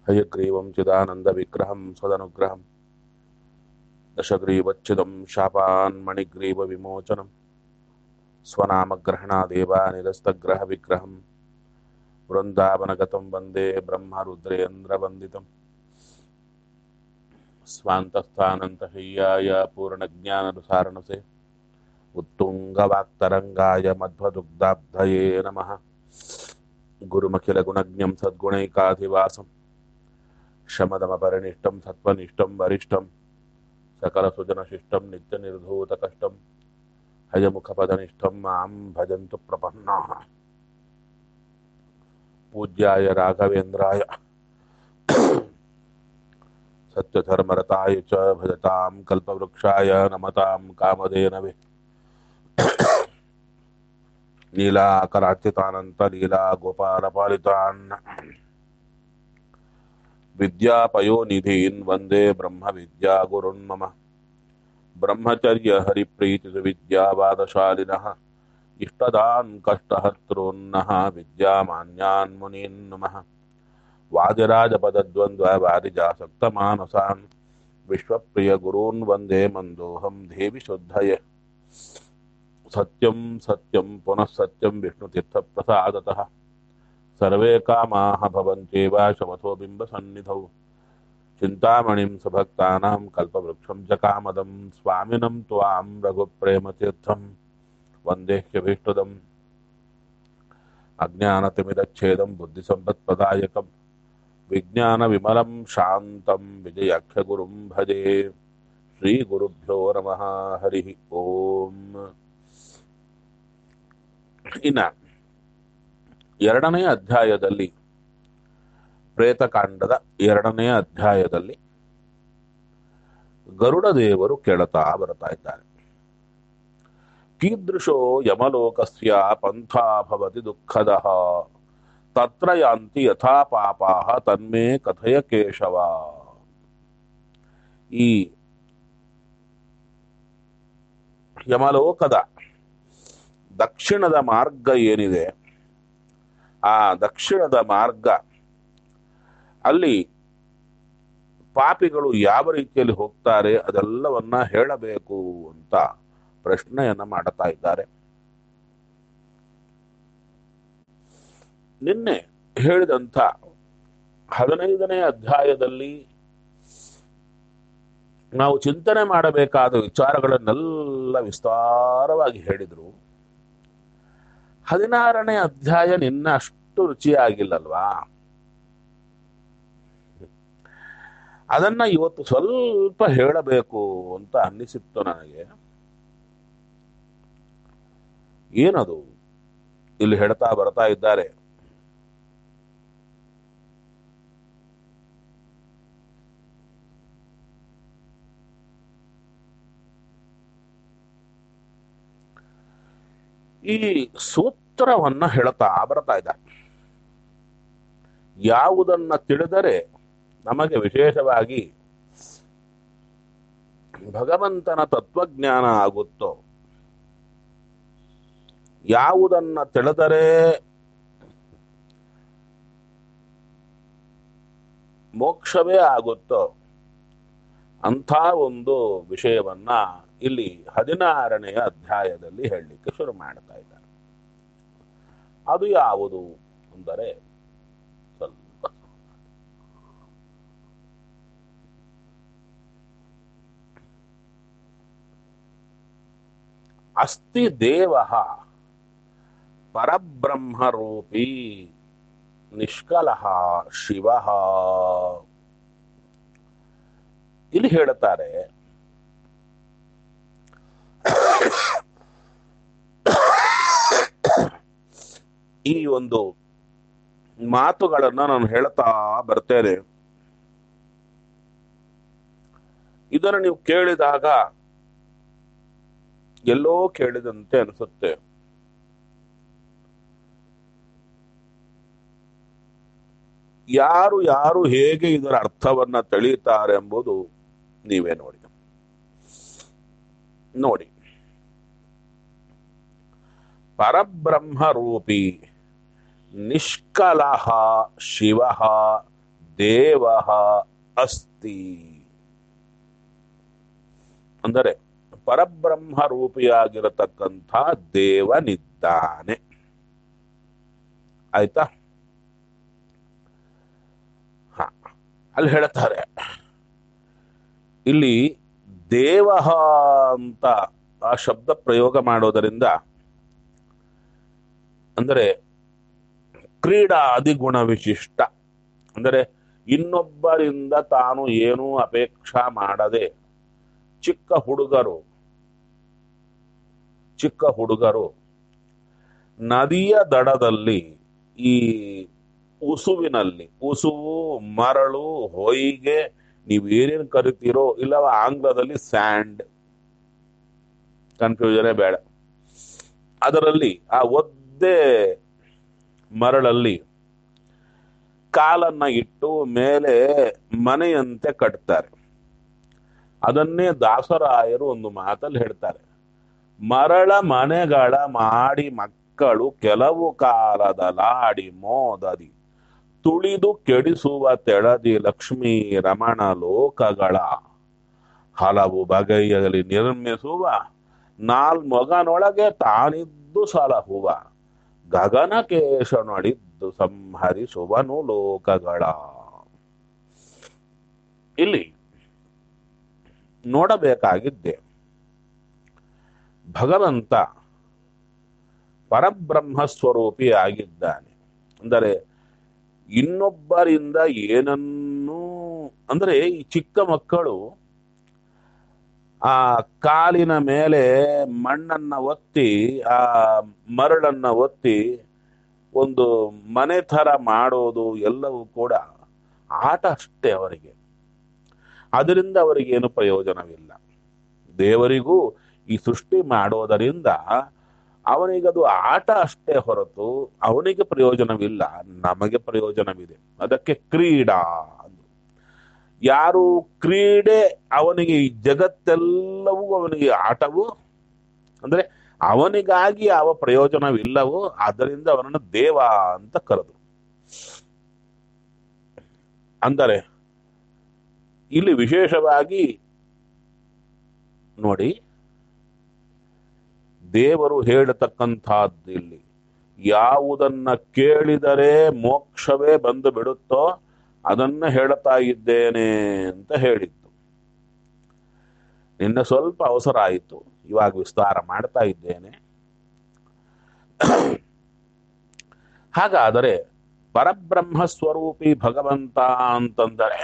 हयग्रीवं चिदानन्दविग्रहं सदनुग्रहं दशग्रीवच्छिदं शापान्मणिग्रीवविमोचनं स्वनामग्रहणादेव निरस्तग्रहविग्रहं वृन्दावनगतं वन्दे ब्रह्मरुद्रेन्द्रवन्दितं स्वान्तस्थानन्तशय्याय पूर्णज्ञाननुसारणसे उत्तुङ्गवाक्तरङ्गाय मध्वदुग्धाब्धये नमः गुरुमखिलगुणज्ञं सद्गुणैकाधिवासं शमदमपरिनिष्टं सत्त्वनिष्ठं वरिष्ठं सकलसुजनशिष्टं नित्यनिर्धूतकष्टं हयमुखपदनिष्ठं मां भजन्तु प्रपन्नाः पूज्याय राघवेन्द्राय सत्यधर्मरताय च भजतां कल्पवृक्षाय नमतां कामधेनवे लीलाकरार्चितानन्तलीला गोपालपालितान् विद्यापयोनिधीन् वन्दे ब्रह्मविद्यागुरुन् मम ब्रह्मचर्यहरिप्रीतिसुविद्यावादशालिनः इष्टदान् कष्टहर्तॄन्नः विद्यामान्यान् मुनीन् नमः वादिराजपदद्वन्द्ववारिजासक्तमानसान् विश्वप्रियगुरून् वन्दे मन्दोऽहं देवि शुद्धये सत्यं सत्यं पुनः सत्यं विष्णुतीर्थप्रसादतः सर्वे कामाः भवन्त्येव शमथो बिम्बसन्निधौ चिन्तामणिं सुभक्तानां कल्पवृक्षं च कामदं स्वामिनं त्वां रघुप्रेमतीर्थं वन्देह्यभीष्टदम् अज्ञानतिमिदच्छेदं बुद्धिसम्पत्प्रदायकं विज्ञानविमलं शान्तं विजयाख्यगुरुं भजे ಶ್ರೀಗುರುಭ್ಯೋ ನಮಃ ಹರಿ ಓಂ ಇನ್ನ ಎರಡನೆಯ ಅಧ್ಯಾಯದಲ್ಲಿ ಪ್ರೇತಕಾಂಡದ ಎರಡನೆಯ ಅಧ್ಯಾಯದಲ್ಲಿ ಗರುಡ ದೇವರು ಕೆಳತಾ ಬರ್ತಾ ಇದ್ದಾರೆ ಕೀದೃಶೋ ಯಮಲೋಕಸ್ಯ ಪಂಥ ಭವತಿ ದುಃಖದ ತತ್ರ ಯಾಂತಿ ಯಥಾ ಪಾಪಾಹ ತನ್ಮೇ ಕಥಯ ಕೇಶವ ಈ ಯಮಲೋಕದ ದಕ್ಷಿಣದ ಮಾರ್ಗ ಏನಿದೆ ಆ ದಕ್ಷಿಣದ ಮಾರ್ಗ ಅಲ್ಲಿ ಪಾಪಿಗಳು ಯಾವ ರೀತಿಯಲ್ಲಿ ಹೋಗ್ತಾರೆ ಅದೆಲ್ಲವನ್ನ ಹೇಳಬೇಕು ಅಂತ ಪ್ರಶ್ನೆಯನ್ನ ಮಾಡುತ್ತಾ ಇದ್ದಾರೆ ನಿನ್ನೆ ಹೇಳಿದಂಥ ಹದಿನೈದನೇ ಅಧ್ಯಾಯದಲ್ಲಿ ನಾವು ಚಿಂತನೆ ಮಾಡಬೇಕಾದ ವಿಚಾರಗಳನ್ನೆಲ್ಲ ವಿಸ್ತಾರವಾಗಿ ಹೇಳಿದ್ರು ಹದಿನಾರನೇ ಅಧ್ಯಾಯ ನಿನ್ನ ಅಷ್ಟು ರುಚಿಯಾಗಿಲ್ಲಲ್ವಾ ಅದನ್ನ ಇವತ್ತು ಸ್ವಲ್ಪ ಹೇಳಬೇಕು ಅಂತ ಅನ್ನಿಸಿತ್ತು ನನಗೆ ಏನದು ಇಲ್ಲಿ ಹೇಳ್ತಾ ಬರ್ತಾ ಇದ್ದಾರೆ ಈ ಸೂತ್ರವನ್ನ ಹೇಳ್ತಾ ಬರ್ತಾ ಇದ್ದಾರೆ ಯಾವುದನ್ನ ತಿಳಿದರೆ ನಮಗೆ ವಿಶೇಷವಾಗಿ ಭಗವಂತನ ತತ್ವಜ್ಞಾನ ಆಗುತ್ತೋ ಯಾವುದನ್ನ ತಿಳಿದರೆ ಮೋಕ್ಷವೇ ಆಗುತ್ತೋ ಅಂಥ ಒಂದು ವಿಷಯವನ್ನ ಇಲ್ಲಿ ಹದಿನಾರನೆಯ ಅಧ್ಯಾಯದಲ್ಲಿ ಹೇಳಲಿಕ್ಕೆ ಶುರು ಮಾಡ್ತಾ ಇದ್ದಾರೆ ಅದು ಯಾವುದು ಅಂದರೆ ಸ್ವಲ್ಪ ಅಸ್ತಿ ದೇವ ಪರಬ್ರಹ್ಮರೂಪಿ ನಿಷ್ಕಲ ಶಿವ ಇಲ್ಲಿ ಹೇಳುತ್ತಾರೆ ಈ ಒಂದು ಮಾತುಗಳನ್ನ ನಾನು ಹೇಳ್ತಾ ಬರ್ತೇನೆ ಇದನ್ನು ನೀವು ಕೇಳಿದಾಗ ಎಲ್ಲೋ ಕೇಳಿದಂತೆ ಅನಿಸುತ್ತೆ ಯಾರು ಯಾರು ಹೇಗೆ ಇದರ ಅರ್ಥವನ್ನ ತಿಳಿಯುತ್ತಾರೆ ಎಂಬುದು ನೀವೇ ನೋಡಿ ನೋಡಿ ಪರಬ್ರಹ್ಮ ರೂಪಿ ನಿಷ್ಕಲಹ ಶಿವ ದೇವ ಅಸ್ತಿ ಅಂದರೆ ಪರಬ್ರಹ್ಮ ರೂಪಿಯಾಗಿರತಕ್ಕಂಥ ದೇವನಿದ್ದಾನೆ ಆಯ್ತಾ ಹ ಅಲ್ಲಿ ಹೇಳ್ತಾರೆ ಇಲ್ಲಿ ದೇವ ಅಂತ ಆ ಶಬ್ದ ಪ್ರಯೋಗ ಮಾಡೋದರಿಂದ ಅಂದರೆ ಕ್ರೀಡಾ ಅಧಿಗುಣ ವಿಶಿಷ್ಟ ಅಂದರೆ ಇನ್ನೊಬ್ಬರಿಂದ ತಾನು ಏನೂ ಅಪೇಕ್ಷಾ ಮಾಡದೆ ಚಿಕ್ಕ ಹುಡುಗರು ಚಿಕ್ಕ ಹುಡುಗರು ನದಿಯ ದಡದಲ್ಲಿ ಈ ಉಸುವಿನಲ್ಲಿ ಉಸುವು ಮರಳು ಹೊಯ್ಗೆ ನೀವು ಏನೇನು ಕರಿತೀರೋ ಇಲ್ಲವ ಆಂಗ್ಲದಲ್ಲಿ ಸ್ಯಾಂಡ್ ಕನ್ಫ್ಯೂಷನೇ ಬೇಡ ಅದರಲ್ಲಿ ಆ ಒದ್ದೆ ಮರಳಲ್ಲಿ ಕಾಲನ್ನ ಇಟ್ಟು ಮೇಲೆ ಮನೆಯಂತೆ ಕಟ್ತಾರೆ ಅದನ್ನೇ ದಾಸರಾಯರು ಒಂದು ಮಾತಲ್ಲಿ ಹೇಳ್ತಾರೆ ಮರಳ ಮನೆಗಳ ಮಾಡಿ ಮಕ್ಕಳು ಕೆಲವು ಕಾಲದ ಲಾಡಿ ಮೋದದಿ ತುಳಿದು ಕೆಡಿಸುವ ತೆಳದಿ ಲಕ್ಷ್ಮೀ ರಮಣ ಲೋಕಗಳ ಹಲವು ಬಗೆಯಲ್ಲಿ ನಿರ್ಮಿಸುವ ನಾಲ್ಮೊಗನೊಳಗೆ ತಾನಿದ್ದು ಸಲಹುವ ಗಗನಕೇಶನೊಳಿದ್ದು ಸಂಹರಿಸುವನು ಲೋಕಗಳ ಇಲ್ಲಿ ನೋಡಬೇಕಾಗಿದ್ದೆ ಭಗವಂತ ಪರಬ್ರಹ್ಮ ಸ್ವರೂಪಿ ಆಗಿದ್ದಾನೆ ಅಂದರೆ ಇನ್ನೊಬ್ಬರಿಂದ ಏನನ್ನೂ ಅಂದರೆ ಈ ಚಿಕ್ಕ ಮಕ್ಕಳು ಆ ಕಾಲಿನ ಮೇಲೆ ಮಣ್ಣನ್ನ ಒತ್ತಿ ಆ ಮರಳನ್ನ ಒತ್ತಿ ಒಂದು ಮನೆ ಥರ ಮಾಡೋದು ಎಲ್ಲವೂ ಕೂಡ ಆಟ ಅಷ್ಟೇ ಅವರಿಗೆ ಅದರಿಂದ ಅವರಿಗೇನು ಪ್ರಯೋಜನವಿಲ್ಲ ದೇವರಿಗೂ ಈ ಸೃಷ್ಟಿ ಮಾಡೋದರಿಂದ ಅವನಿಗದು ಆಟ ಅಷ್ಟೇ ಹೊರತು ಅವನಿಗೆ ಪ್ರಯೋಜನವಿಲ್ಲ ನಮಗೆ ಪ್ರಯೋಜನವಿದೆ ಅದಕ್ಕೆ ಕ್ರೀಡಾ ಅಂದ್ರು ಯಾರು ಕ್ರೀಡೆ ಅವನಿಗೆ ಈ ಜಗತ್ತೆಲ್ಲವೂ ಅವನಿಗೆ ಆಟವು ಅಂದ್ರೆ ಅವನಿಗಾಗಿ ಯಾವ ಪ್ರಯೋಜನವಿಲ್ಲವೋ ಆದ್ದರಿಂದ ಅವನನ್ನು ದೇವ ಅಂತ ಕರೆದು ಅಂದರೆ ಇಲ್ಲಿ ವಿಶೇಷವಾಗಿ ನೋಡಿ ದೇವರು ಹೇಳತಕ್ಕಂಥದ್ದು ಇಲ್ಲಿ ಯಾವುದನ್ನ ಕೇಳಿದರೆ ಮೋಕ್ಷವೇ ಬಂದು ಬಿಡುತ್ತೋ ಅದನ್ನ ಹೇಳ್ತಾ ಇದ್ದೇನೆ ಅಂತ ಹೇಳಿದ್ದು ನಿನ್ನೆ ಸ್ವಲ್ಪ ಅವಸರ ಆಯಿತು ಇವಾಗ ವಿಸ್ತಾರ ಮಾಡ್ತಾ ಇದ್ದೇನೆ ಹಾಗಾದರೆ ಪರಬ್ರಹ್ಮ ಸ್ವರೂಪಿ ಭಗವಂತ ಅಂತಂದರೆ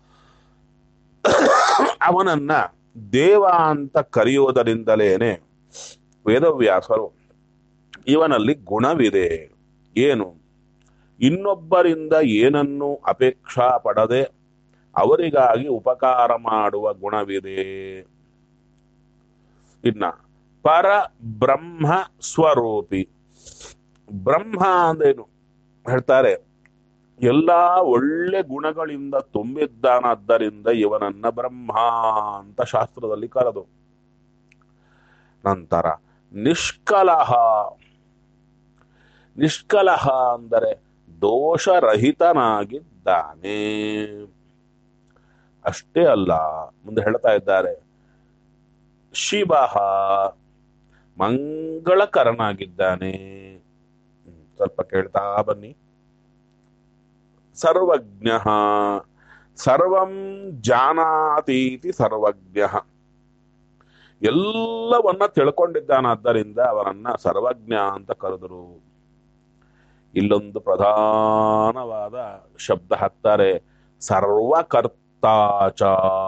ಅವನನ್ನ ದೇವ ಅಂತ ಕರೆಯುವುದರಿಂದಲೇನೆ ವೇದವ್ಯಾಸರು ಇವನಲ್ಲಿ ಗುಣವಿದೆ ಏನು ಇನ್ನೊಬ್ಬರಿಂದ ಏನನ್ನು ಅಪೇಕ್ಷಾ ಪಡದೆ ಅವರಿಗಾಗಿ ಉಪಕಾರ ಮಾಡುವ ಗುಣವಿದೆ ಇನ್ನ ಪರ ಬ್ರಹ್ಮ ಸ್ವರೂಪಿ ಬ್ರಹ್ಮ ಅಂದೇನು ಹೇಳ್ತಾರೆ ಎಲ್ಲಾ ಒಳ್ಳೆ ಗುಣಗಳಿಂದ ತುಂಬಿದ್ದಾನಾದ್ದರಿಂದ ಇವನನ್ನ ಬ್ರಹ್ಮ ಅಂತ ಶಾಸ್ತ್ರದಲ್ಲಿ ಕರೆದು ನಂತರ ನಿಷ್ಕಲಹ ನಿಷ್ಕಲಹ ಅಂದರೆ ದೋಷರಹಿತನಾಗಿದ್ದಾನೆ ಅಷ್ಟೇ ಅಲ್ಲ ಮುಂದೆ ಹೇಳ್ತಾ ಇದ್ದಾರೆ ಶಿವ ಮಂಗಳಕರನಾಗಿದ್ದಾನೆ ಹ್ಮ್, ಸ್ವಲ್ಪ ಕೇಳ್ತಾ ಬನ್ನಿ ಸರ್ವಜ್ಞ ಸರ್ವಂ ಜಾನಾತೀತಿ ಸರ್ವಜ್ಞ ಎಲ್ಲವನ್ನ ತಿಳ್ಕೊಂಡಿದ್ದಾನಾದ್ದರಿಂದ ಅವನನ್ನ ಸರ್ವಜ್ಞ ಅಂತ ಕರೆದರು ಇಲ್ಲೊಂದು ಪ್ರಧಾನವಾದ ಶಬ್ದ ಹಾಕ್ತಾರೆ ಸರ್ವಕರ್ತಾಚ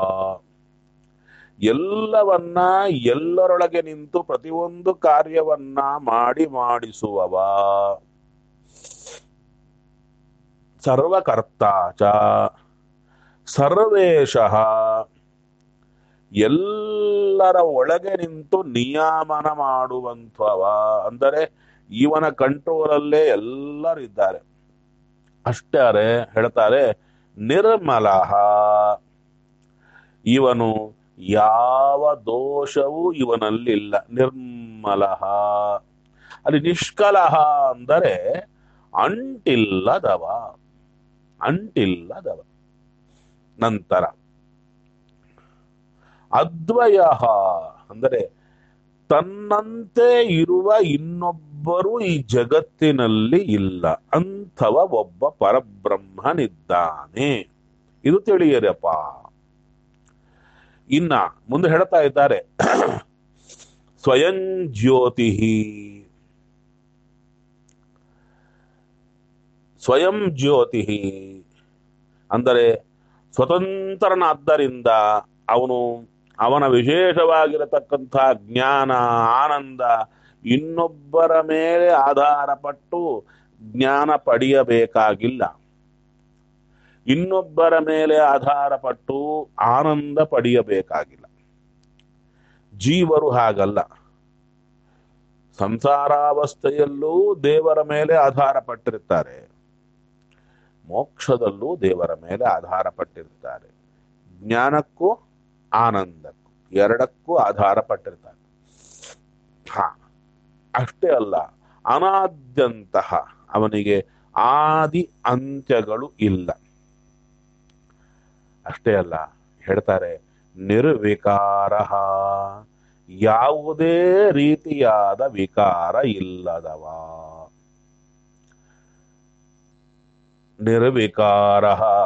ಎಲ್ಲವನ್ನ ಎಲ್ಲರೊಳಗೆ ನಿಂತು ಪ್ರತಿಯೊಂದು ಕಾರ್ಯವನ್ನ ಮಾಡಿ ಮಾಡಿಸುವವ ಸರ್ವಕರ್ತಾಚ ಸರ್ವೇಶ ಎಲ್ಲರ ಒಳಗೆ ನಿಂತು ನಿಯಾಮನ ಮಾಡುವಂಥವ ಅಂದರೆ ಇವನ ಕಂಟ್ರೋಲಲ್ಲೇ ಎಲ್ಲರಿದ್ದಾರೆ ಅಷ್ಟೇ ಹೇಳ್ತಾರೆ ನಿರ್ಮಲಃ ಇವನು ಯಾವ ದೋಷವೂ ಇವನಲ್ಲಿಲ್ಲ ನಿರ್ಮಲಃ ಅಲ್ಲಿ ನಿಷ್ಕಲಹ ಅಂದರೆ ಅಂಟಿಲ್ಲದವ ಅಂಟಿಲ್ಲದವ ನಂತರ ಅದ್ವಯ ಅಂದರೆ ತನ್ನಂತೆ ಇರುವ ಇನ್ನೊಬ್ಬರು ಈ ಜಗತ್ತಿನಲ್ಲಿ ಇಲ್ಲ ಅಂಥವ ಒಬ್ಬ ಪರಬ್ರಹ್ಮನಿದ್ದಾನೆ ಇದು ತಿಳಿಯರಪ್ಪ ಇನ್ನ ಮುಂದೆ ಹೇಳ್ತಾ ಇದ್ದಾರೆ ಸ್ವಯಂ ಜ್ಯೋತಿ ಸ್ವಯಂ ಜ್ಯೋತಿ ಅಂದರೆ ಸ್ವತಂತ್ರನಾದ್ದರಿಂದ ಅವನು ಅವನ ವಿಶೇಷವಾಗಿರತಕ್ಕಂಥ ಜ್ಞಾನ ಆನಂದ ಇನ್ನೊಬ್ಬರ ಮೇಲೆ ಆಧಾರಪಟ್ಟು ಜ್ಞಾನ ಪಡೆಯಬೇಕಾಗಿಲ್ಲ ಇನ್ನೊಬ್ಬರ ಮೇಲೆ ಆಧಾರಪಟ್ಟು ಆನಂದ ಪಡೆಯಬೇಕಾಗಿಲ್ಲ ಜೀವರು ಹಾಗಲ್ಲ ಸಂಸಾರಾವಸ್ಥೆಯಲ್ಲೂ ದೇವರ ಮೇಲೆ ಆಧಾರ ಪಟ್ಟಿರ್ತಾರೆ ಮೋಕ್ಷದಲ್ಲೂ ದೇವರ ಮೇಲೆ ಆಧಾರ ಪಟ್ಟಿರ್ತಾರೆ ಜ್ಞಾನಕ್ಕೂ ಆನಂದಕ್ಕೂ ಎರಡಕ್ಕೂ ಆಧಾರ ಪಟ್ಟಿರ್ತಾರೆ ಹಾ ಅಷ್ಟೇ ಅಲ್ಲ ಅನಾದ್ಯಂತಹ ಅವನಿಗೆ ಆದಿ ಅಂತ್ಯಗಳು ಇಲ್ಲ ಅಷ್ಟೇ ಅಲ್ಲ ಹೇಳ್ತಾರೆ ನಿರ್ವಿಕಾರ ಯಾವುದೇ ರೀತಿಯಾದ ವಿಕಾರ ಇಲ್ಲದವ ನಿರ್ವಿಕಾರ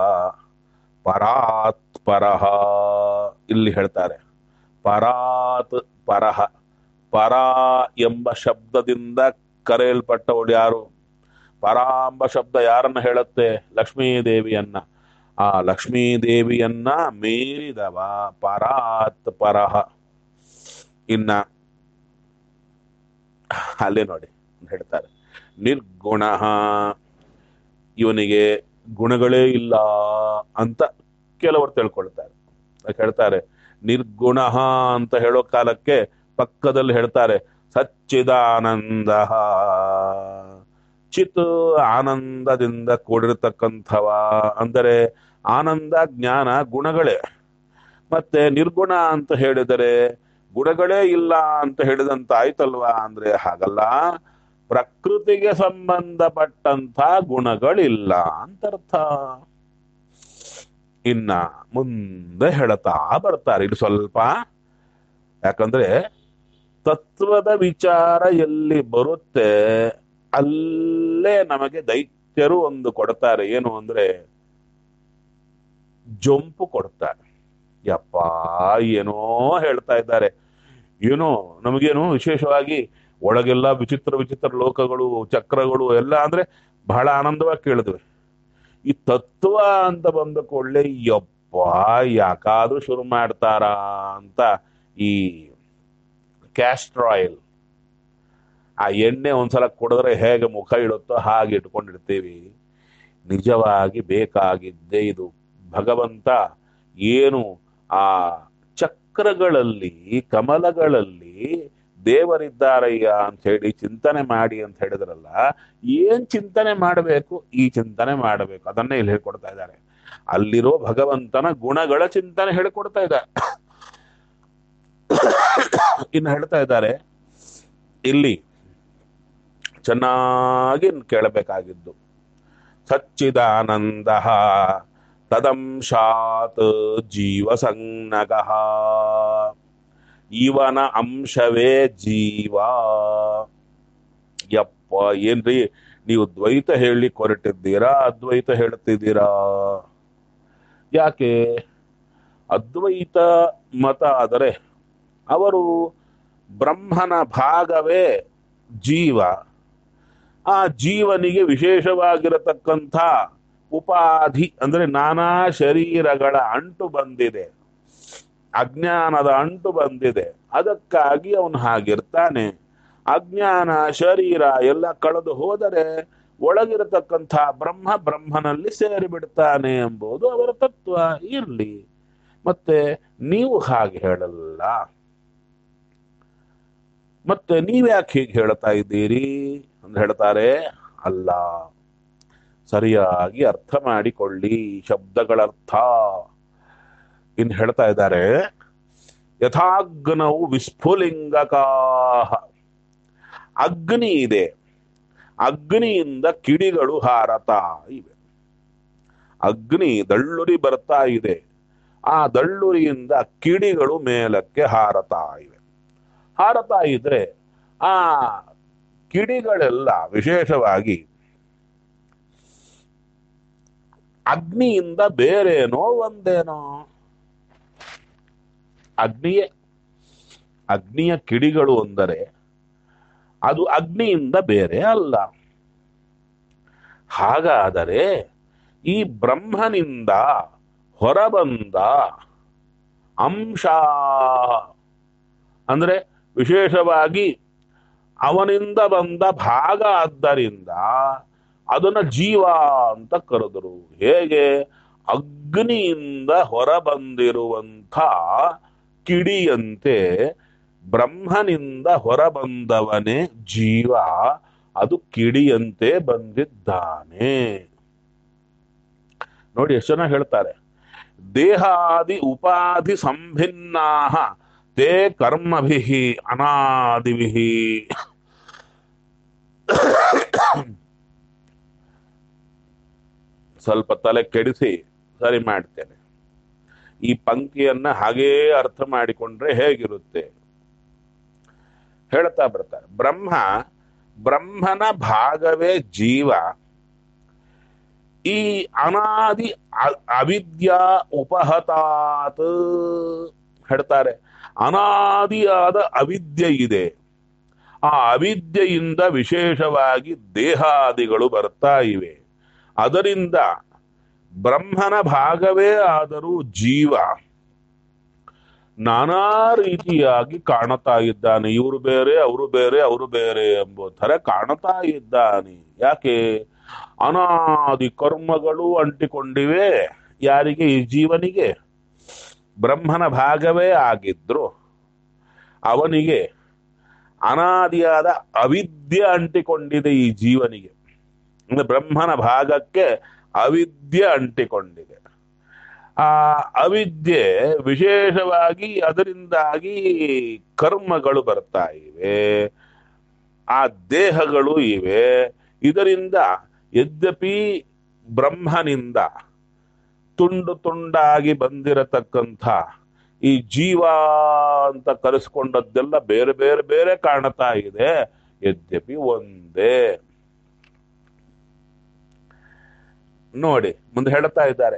ಪರಾತ್ ಪರಹ ಇಲ್ಲಿ ಹೇಳ್ತಾರೆ ಪರಾತ್ ಪರಹ ಪರ ಎಂಬ ಶಬ್ದದಿಂದ ಕರೆಯಲ್ಪಟ್ಟವಳು ಯಾರು ಪರ ಎಂಬ ಶಬ್ದ ಯಾರನ್ನ ಹೇಳುತ್ತೆ ಲಕ್ಷ್ಮೀ ದೇವಿಯನ್ನ ಆ ಲಕ್ಷ್ಮೀ ದೇವಿಯನ್ನ ಮೀರಿದವ ಪರಾತ್ ಪರಹ ಇನ್ನ ಅಲ್ಲಿ ನೋಡಿ ಹೇಳ್ತಾರೆ ನಿರ್ಗುಣ ಇವನಿಗೆ ಗುಣಗಳೇ ಇಲ್ಲ ಅಂತ ಕೆಲವರು ತಿಳ್ಕೊಳ್ತಾರೆ ಅದಕ್ಕೆ ಹೇಳ್ತಾರೆ ನಿರ್ಗುಣ ಅಂತ ಹೇಳೋ ಕಾಲಕ್ಕೆ ಪಕ್ಕದಲ್ಲಿ ಹೇಳ್ತಾರೆ ಸಚ್ಚಿದಾನಂದ ಚಿತ್ ಆನಂದದಿಂದ ಕೂಡಿರ್ತಕ್ಕಂಥವ ಅಂದರೆ ಆನಂದ ಜ್ಞಾನ ಗುಣಗಳೇ ಮತ್ತೆ ನಿರ್ಗುಣ ಅಂತ ಹೇಳಿದರೆ ಗುಣಗಳೇ ಇಲ್ಲ ಅಂತ ಹೇಳಿದಂತ ಆಯ್ತಲ್ವಾ ಅಂದ್ರೆ ಹಾಗಲ್ಲ ಪ್ರಕೃತಿಗೆ ಸಂಬಂಧಪಟ್ಟಂತ ಗುಣಗಳಿಲ್ಲ ಅಂತರ್ಥ ಇನ್ನ ಮುಂದೆ ಹೇಳ್ತಾ ಬರ್ತಾರೆ ಇದು ಸ್ವಲ್ಪ ಯಾಕಂದ್ರೆ ತತ್ವದ ವಿಚಾರ ಎಲ್ಲಿ ಬರುತ್ತೆ ಅಲ್ಲೇ ನಮಗೆ ದೈತ್ಯರು ಒಂದು ಕೊಡ್ತಾರೆ ಏನು ಅಂದ್ರೆ ಜೊಂಪು ಕೊಡ್ತಾರೆ ಯಪ್ಪ ಏನೋ ಹೇಳ್ತಾ ಇದ್ದಾರೆ ಏನೋ ನಮಗೇನು ವಿಶೇಷವಾಗಿ ಒಳಗೆಲ್ಲ ವಿಚಿತ್ರ ವಿಚಿತ್ರ ಲೋಕಗಳು ಚಕ್ರಗಳು ಎಲ್ಲ ಅಂದ್ರೆ ಬಹಳ ಆನಂದವಾಗಿ ಕೇಳಿದ್ವಿ ಈ ತತ್ವ ಅಂತ ಬಂದ ಕೂಡಲೇ ಯಪ್ಪ ಯಾಕಾದ್ರೂ ಶುರು ಮಾಡ್ತಾರಾ ಅಂತ ಈ ಕ್ಯಾಸ್ಟ್ರ್ ಆಯಿಲ್ ಆ ಎಣ್ಣೆ ಒಂದ್ಸಲ ಕುಡಿದ್ರೆ ಹೇಗೆ ಮುಖ ಇಡುತ್ತೋ ಹಾಗೆ ಇಟ್ಕೊಂಡಿರ್ತೀವಿ ನಿಜವಾಗಿ ಬೇಕಾಗಿದ್ದೇ ಇದು ಭಗವಂತ ಏನು ಆ ಚಕ್ರಗಳಲ್ಲಿ ಕಮಲಗಳಲ್ಲಿ ದೇವರಿದ್ದಾರಯ್ಯ ಅಂತ ಹೇಳಿ ಚಿಂತನೆ ಮಾಡಿ ಅಂತ ಹೇಳಿದ್ರಲ್ಲ ಏನ್ ಚಿಂತನೆ ಮಾಡಬೇಕು ಈ ಚಿಂತನೆ ಮಾಡಬೇಕು ಅದನ್ನೇ ಇಲ್ಲಿ ಹೇಳ್ಕೊಡ್ತಾ ಇದ್ದಾರೆ ಅಲ್ಲಿರೋ ಭಗವಂತನ ಗುಣಗಳ ಚಿಂತನೆ ಹೇಳ್ಕೊಡ್ತಾ ಇದ್ದಾರೆ ಇನ್ನು ಹೇಳ್ತಾ ಇದ್ದಾರೆ ಇಲ್ಲಿ ಚೆನ್ನಾಗಿ ಕೇಳಬೇಕಾಗಿದ್ದು ಸಚ್ಚಿದಾನಂದ ತದಂಶಾತ್ ಜೀವಸಂಜ್ಞಗ ಇವನ ಅಂಶವೇ ಜೀವ ಯಪ್ಪ ಏನ್ರಿ ನೀವು ದ್ವೈತ ಹೇಳಿ ಕೊರಟಿದ್ದೀರಾ ಅದ್ವೈತ ಹೇಳ್ತಿದ್ದೀರಾ ಯಾಕೆ ಅದ್ವೈತ ಮತ ಆದರೆ ಅವರು ಬ್ರಹ್ಮನ ಭಾಗವೇ ಜೀವ ಆ ಜೀವನಿಗೆ ವಿಶೇಷವಾಗಿರತಕ್ಕಂಥ ಉಪಾಧಿ ಅಂದ್ರೆ ನಾನಾ ಶರೀರಗಳ ಅಂಟು ಬಂದಿದೆ ಅಜ್ಞಾನದ ಅಂಟು ಬಂದಿದೆ ಅದಕ್ಕಾಗಿ ಅವನು ಹಾಗಿರ್ತಾನೆ ಅಜ್ಞಾನ ಶರೀರ ಎಲ್ಲ ಕಳೆದು ಹೋದರೆ ಒಳಗಿರತಕ್ಕಂಥ ಬ್ರಹ್ಮ ಬ್ರಹ್ಮನಲ್ಲಿ ಸೇರಿಬಿಡ್ತಾನೆ ಎಂಬುದು ಅವರ ತತ್ವ ಇರ್ಲಿ ಮತ್ತೆ ನೀವು ಹಾಗೆ ಹೇಳಲ್ಲ ಮತ್ತೆ ನೀವ್ಯಾಕೆ ಹೀಗೆ ಹೇಳ್ತಾ ಇದ್ದೀರಿ ಅಂತ ಹೇಳ್ತಾರೆ ಅಲ್ಲ ಸರಿಯಾಗಿ ಅರ್ಥ ಮಾಡಿಕೊಳ್ಳಿ ಶಬ್ದಗಳ ಅರ್ಥ ಇನ್ನು ಹೇಳ್ತಾ ಇದ್ದಾರೆ ಯಥಾಗ್ನವು ವಿಸ್ಫುಲಿಂಗಕಾ ಅಗ್ನಿ ಇದೆ ಅಗ್ನಿಯಿಂದ ಕಿಡಿಗಳು ಹಾರತಾ ಇವೆ ಅಗ್ನಿ ದಳ್ಳುರಿ ಬರ್ತಾ ಇದೆ ಆ ದಳ್ಳುರಿಯಿಂದ ಕಿಡಿಗಳು ಮೇಲಕ್ಕೆ ಹಾರತಾ ಇವೆ ಹಾರತಾ ಇದ್ರೆ ಆ ಕಿಡಿಗಳೆಲ್ಲ ವಿಶೇಷವಾಗಿ ಅಗ್ನಿಯಿಂದ ಬೇರೇನೋ ಒಂದೇನೋ ಅಗ್ನಿಯೇ ಅಗ್ನಿಯ ಕಿಡಿಗಳು ಅಂದರೆ ಅದು ಅಗ್ನಿಯಿಂದ ಬೇರೆ ಅಲ್ಲ ಹಾಗಾದರೆ ಈ ಬ್ರಹ್ಮನಿಂದ ಹೊರಬಂದ ಅಂಶ ಅಂದ್ರೆ ವಿಶೇಷವಾಗಿ ಅವನಿಂದ ಬಂದ ಭಾಗ ಆದ್ದರಿಂದ ಅದನ್ನ ಜೀವ ಅಂತ ಕರೆದರು ಹೇಗೆ ಅಗ್ನಿಯಿಂದ ಹೊರಬಂದಿರುವಂಥ ಕಿಡಿಯಂತೆ ಬ್ರಹ್ಮನಿಂದ ಹೊರಬಂದವನೇ ಜೀವ ಅದು ಕಿಡಿಯಂತೆ ಬಂದಿದ್ದಾನೆ ನೋಡಿ ಎಷ್ಟು ಜನ ಹೇಳ್ತಾರೆ ದೇಹಾದಿ ಉಪಾಧಿ ಸಂಭಿನ್ನಾ ತೇ ಕರ್ಮಭಿ ಅನಾದಿಭಿ ಸ್ವಲ್ಪ ತಲೆ ಕೆಡಿಸಿ ಸರಿ ಮಾಡ್ತೇನೆ ಈ ಪಂಕ್ತಿಯನ್ನ ಹಾಗೇ ಅರ್ಥ ಮಾಡಿಕೊಂಡ್ರೆ ಹೇಗಿರುತ್ತೆ ಹೇಳ್ತಾ ಬರ್ತಾರೆ ಬ್ರಹ್ಮ ಬ್ರಹ್ಮನ ಭಾಗವೇ ಜೀವ ಈ ಅನಾದಿ ಅ- ಅವಿದ್ಯಾ ಉಪಹತಾತ್ ಹೇಳ್ತಾರೆ ಅನಾದಿಯಾದ ಅವಿದ್ಯೆ ಇದೆ ಆ ಅವಿದ್ಯೆಯಿಂದ ವಿಶೇಷವಾಗಿ ದೇಹಾದಿಗಳು ಬರ್ತಾ ಇವೆ ಅದರಿಂದ ಬ್ರಹ್ಮನ ಭಾಗವೇ ಆದರೂ ಜೀವ ನಾನಾ ರೀತಿಯಾಗಿ ಕಾಣುತ್ತಾ ಇದ್ದಾನೆ ಇವರು ಬೇರೆ ಅವರು ಬೇರೆ ಅವರು ಬೇರೆ ಎಂಬ ಥರ ಕಾಣುತ್ತಾ ಇದ್ದಾನೆ ಯಾಕೆ ಅನಾದಿ ಕರ್ಮಗಳು ಅಂಟಿಕೊಂಡಿವೆ ಯಾರಿಗೆ ಈ ಜೀವನಿಗೆ ಬ್ರಹ್ಮನ ಭಾಗವೇ ಆಗಿದ್ರು ಅವನಿಗೆ ಅನಾದಿಯಾದ ಅವಿದ್ಯೆ ಅಂಟಿಕೊಂಡಿದೆ ಈ ಜೀವನಿಗೆ ಅಂದ್ರೆ ಬ್ರಹ್ಮನ ಭಾಗಕ್ಕೆ ಅವಿದ್ಯೆ ಅಂಟಿಕೊಂಡಿದೆ ಆ ಅವಿದ್ಯೆ ವಿಶೇಷವಾಗಿ ಅದರಿಂದಾಗಿ ಕರ್ಮಗಳು ಬರ್ತಾ ಇವೆ ಆ ದೇಹಗಳು ಇವೆ ಇದರಿಂದ ಯದ್ಯಪಿ ಬ್ರಹ್ಮನಿಂದ ತುಂಡು ತುಂಡಾಗಿ ಬಂದಿರತಕ್ಕಂಥ ಈ ಜೀವ ಅಂತ ಕರೆಸ್ಕೊಂಡದ್ದೆಲ್ಲ ಬೇರೆ ಬೇರೆ ಬೇರೆ ಕಾಣ್ತಾ ಇದೆ ಯದ್ಯಪಿ ಒಂದೇ ನೋಡಿ ಮುಂದೆ ಹೇಳ್ತಾ ಇದ್ದಾರೆ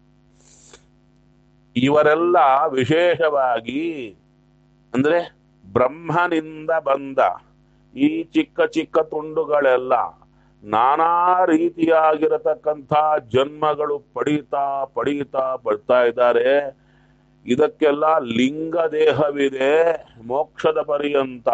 ಇವರೆಲ್ಲ ವಿಶೇಷವಾಗಿ ಅಂದ್ರೆ ಬ್ರಹ್ಮನಿಂದ ಬಂದ ಈ ಚಿಕ್ಕ ಚಿಕ್ಕ ತುಂಡುಗಳೆಲ್ಲ ನಾನಾ ರೀತಿಯಾಗಿರತಕ್ಕಂಥ ಜನ್ಮಗಳು ಪಡೀತಾ ಪಡೀತಾ ಬರ್ತಾ ಇದ್ದಾರೆ ಇದಕ್ಕೆಲ್ಲ ಲಿಂಗ ದೇಹವಿದೆ ಮೋಕ್ಷದ ಪರ್ಯಂತ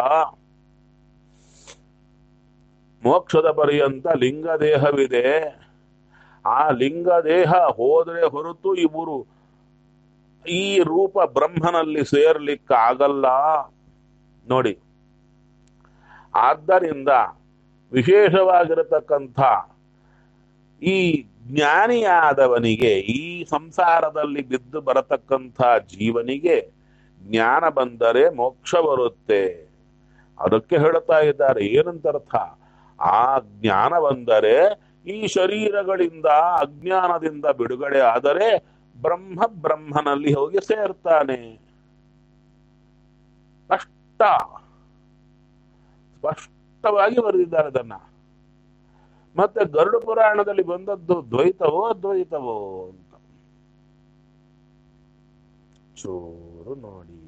ಮೋಕ್ಷದ ಪರ್ಯಂತ ಲಿಂಗ ದೇಹವಿದೆ ಆ ಲಿಂಗ ದೇಹ ಹೋದ್ರೆ ಹೊರತು ಇವರು ಈ ರೂಪ ಬ್ರಹ್ಮನಲ್ಲಿ ಸೇರ್ಲಿಕ್ಕೆ ಆಗಲ್ಲ ನೋಡಿ ಆದ್ದರಿಂದ ವಿಶೇಷವಾಗಿರತಕ್ಕಂಥ ಈ ಜ್ಞಾನಿಯಾದವನಿಗೆ ಈ ಸಂಸಾರದಲ್ಲಿ ಬಿದ್ದು ಬರತಕ್ಕಂಥ ಜೀವನಿಗೆ ಜ್ಞಾನ ಬಂದರೆ ಮೋಕ್ಷ ಬರುತ್ತೆ ಅದಕ್ಕೆ ಹೇಳ್ತಾ ಇದ್ದಾರೆ ಏನಂತ ಅರ್ಥ ಆ ಜ್ಞಾನ ಬಂದರೆ ಈ ಶರೀರಗಳಿಂದ ಅಜ್ಞಾನದಿಂದ ಬಿಡುಗಡೆ ಆದರೆ ಬ್ರಹ್ಮ ಬ್ರಹ್ಮನಲ್ಲಿ ಹೋಗಿ ಸೇರ್ತಾನೆ ಸ್ಪಷ್ಟ ಸ್ಪಷ್ಟವಾಗಿ ಬರೆದಿದ್ದಾರೆ ಅದನ್ನ ಮತ್ತೆ ಗರುಡ ಪುರಾಣದಲ್ಲಿ ಬಂದದ್ದು ದ್ವೈತವೋ ಅದ್ವೈತವೋ ಅಂತ ಚೂರು ನೋಡಿ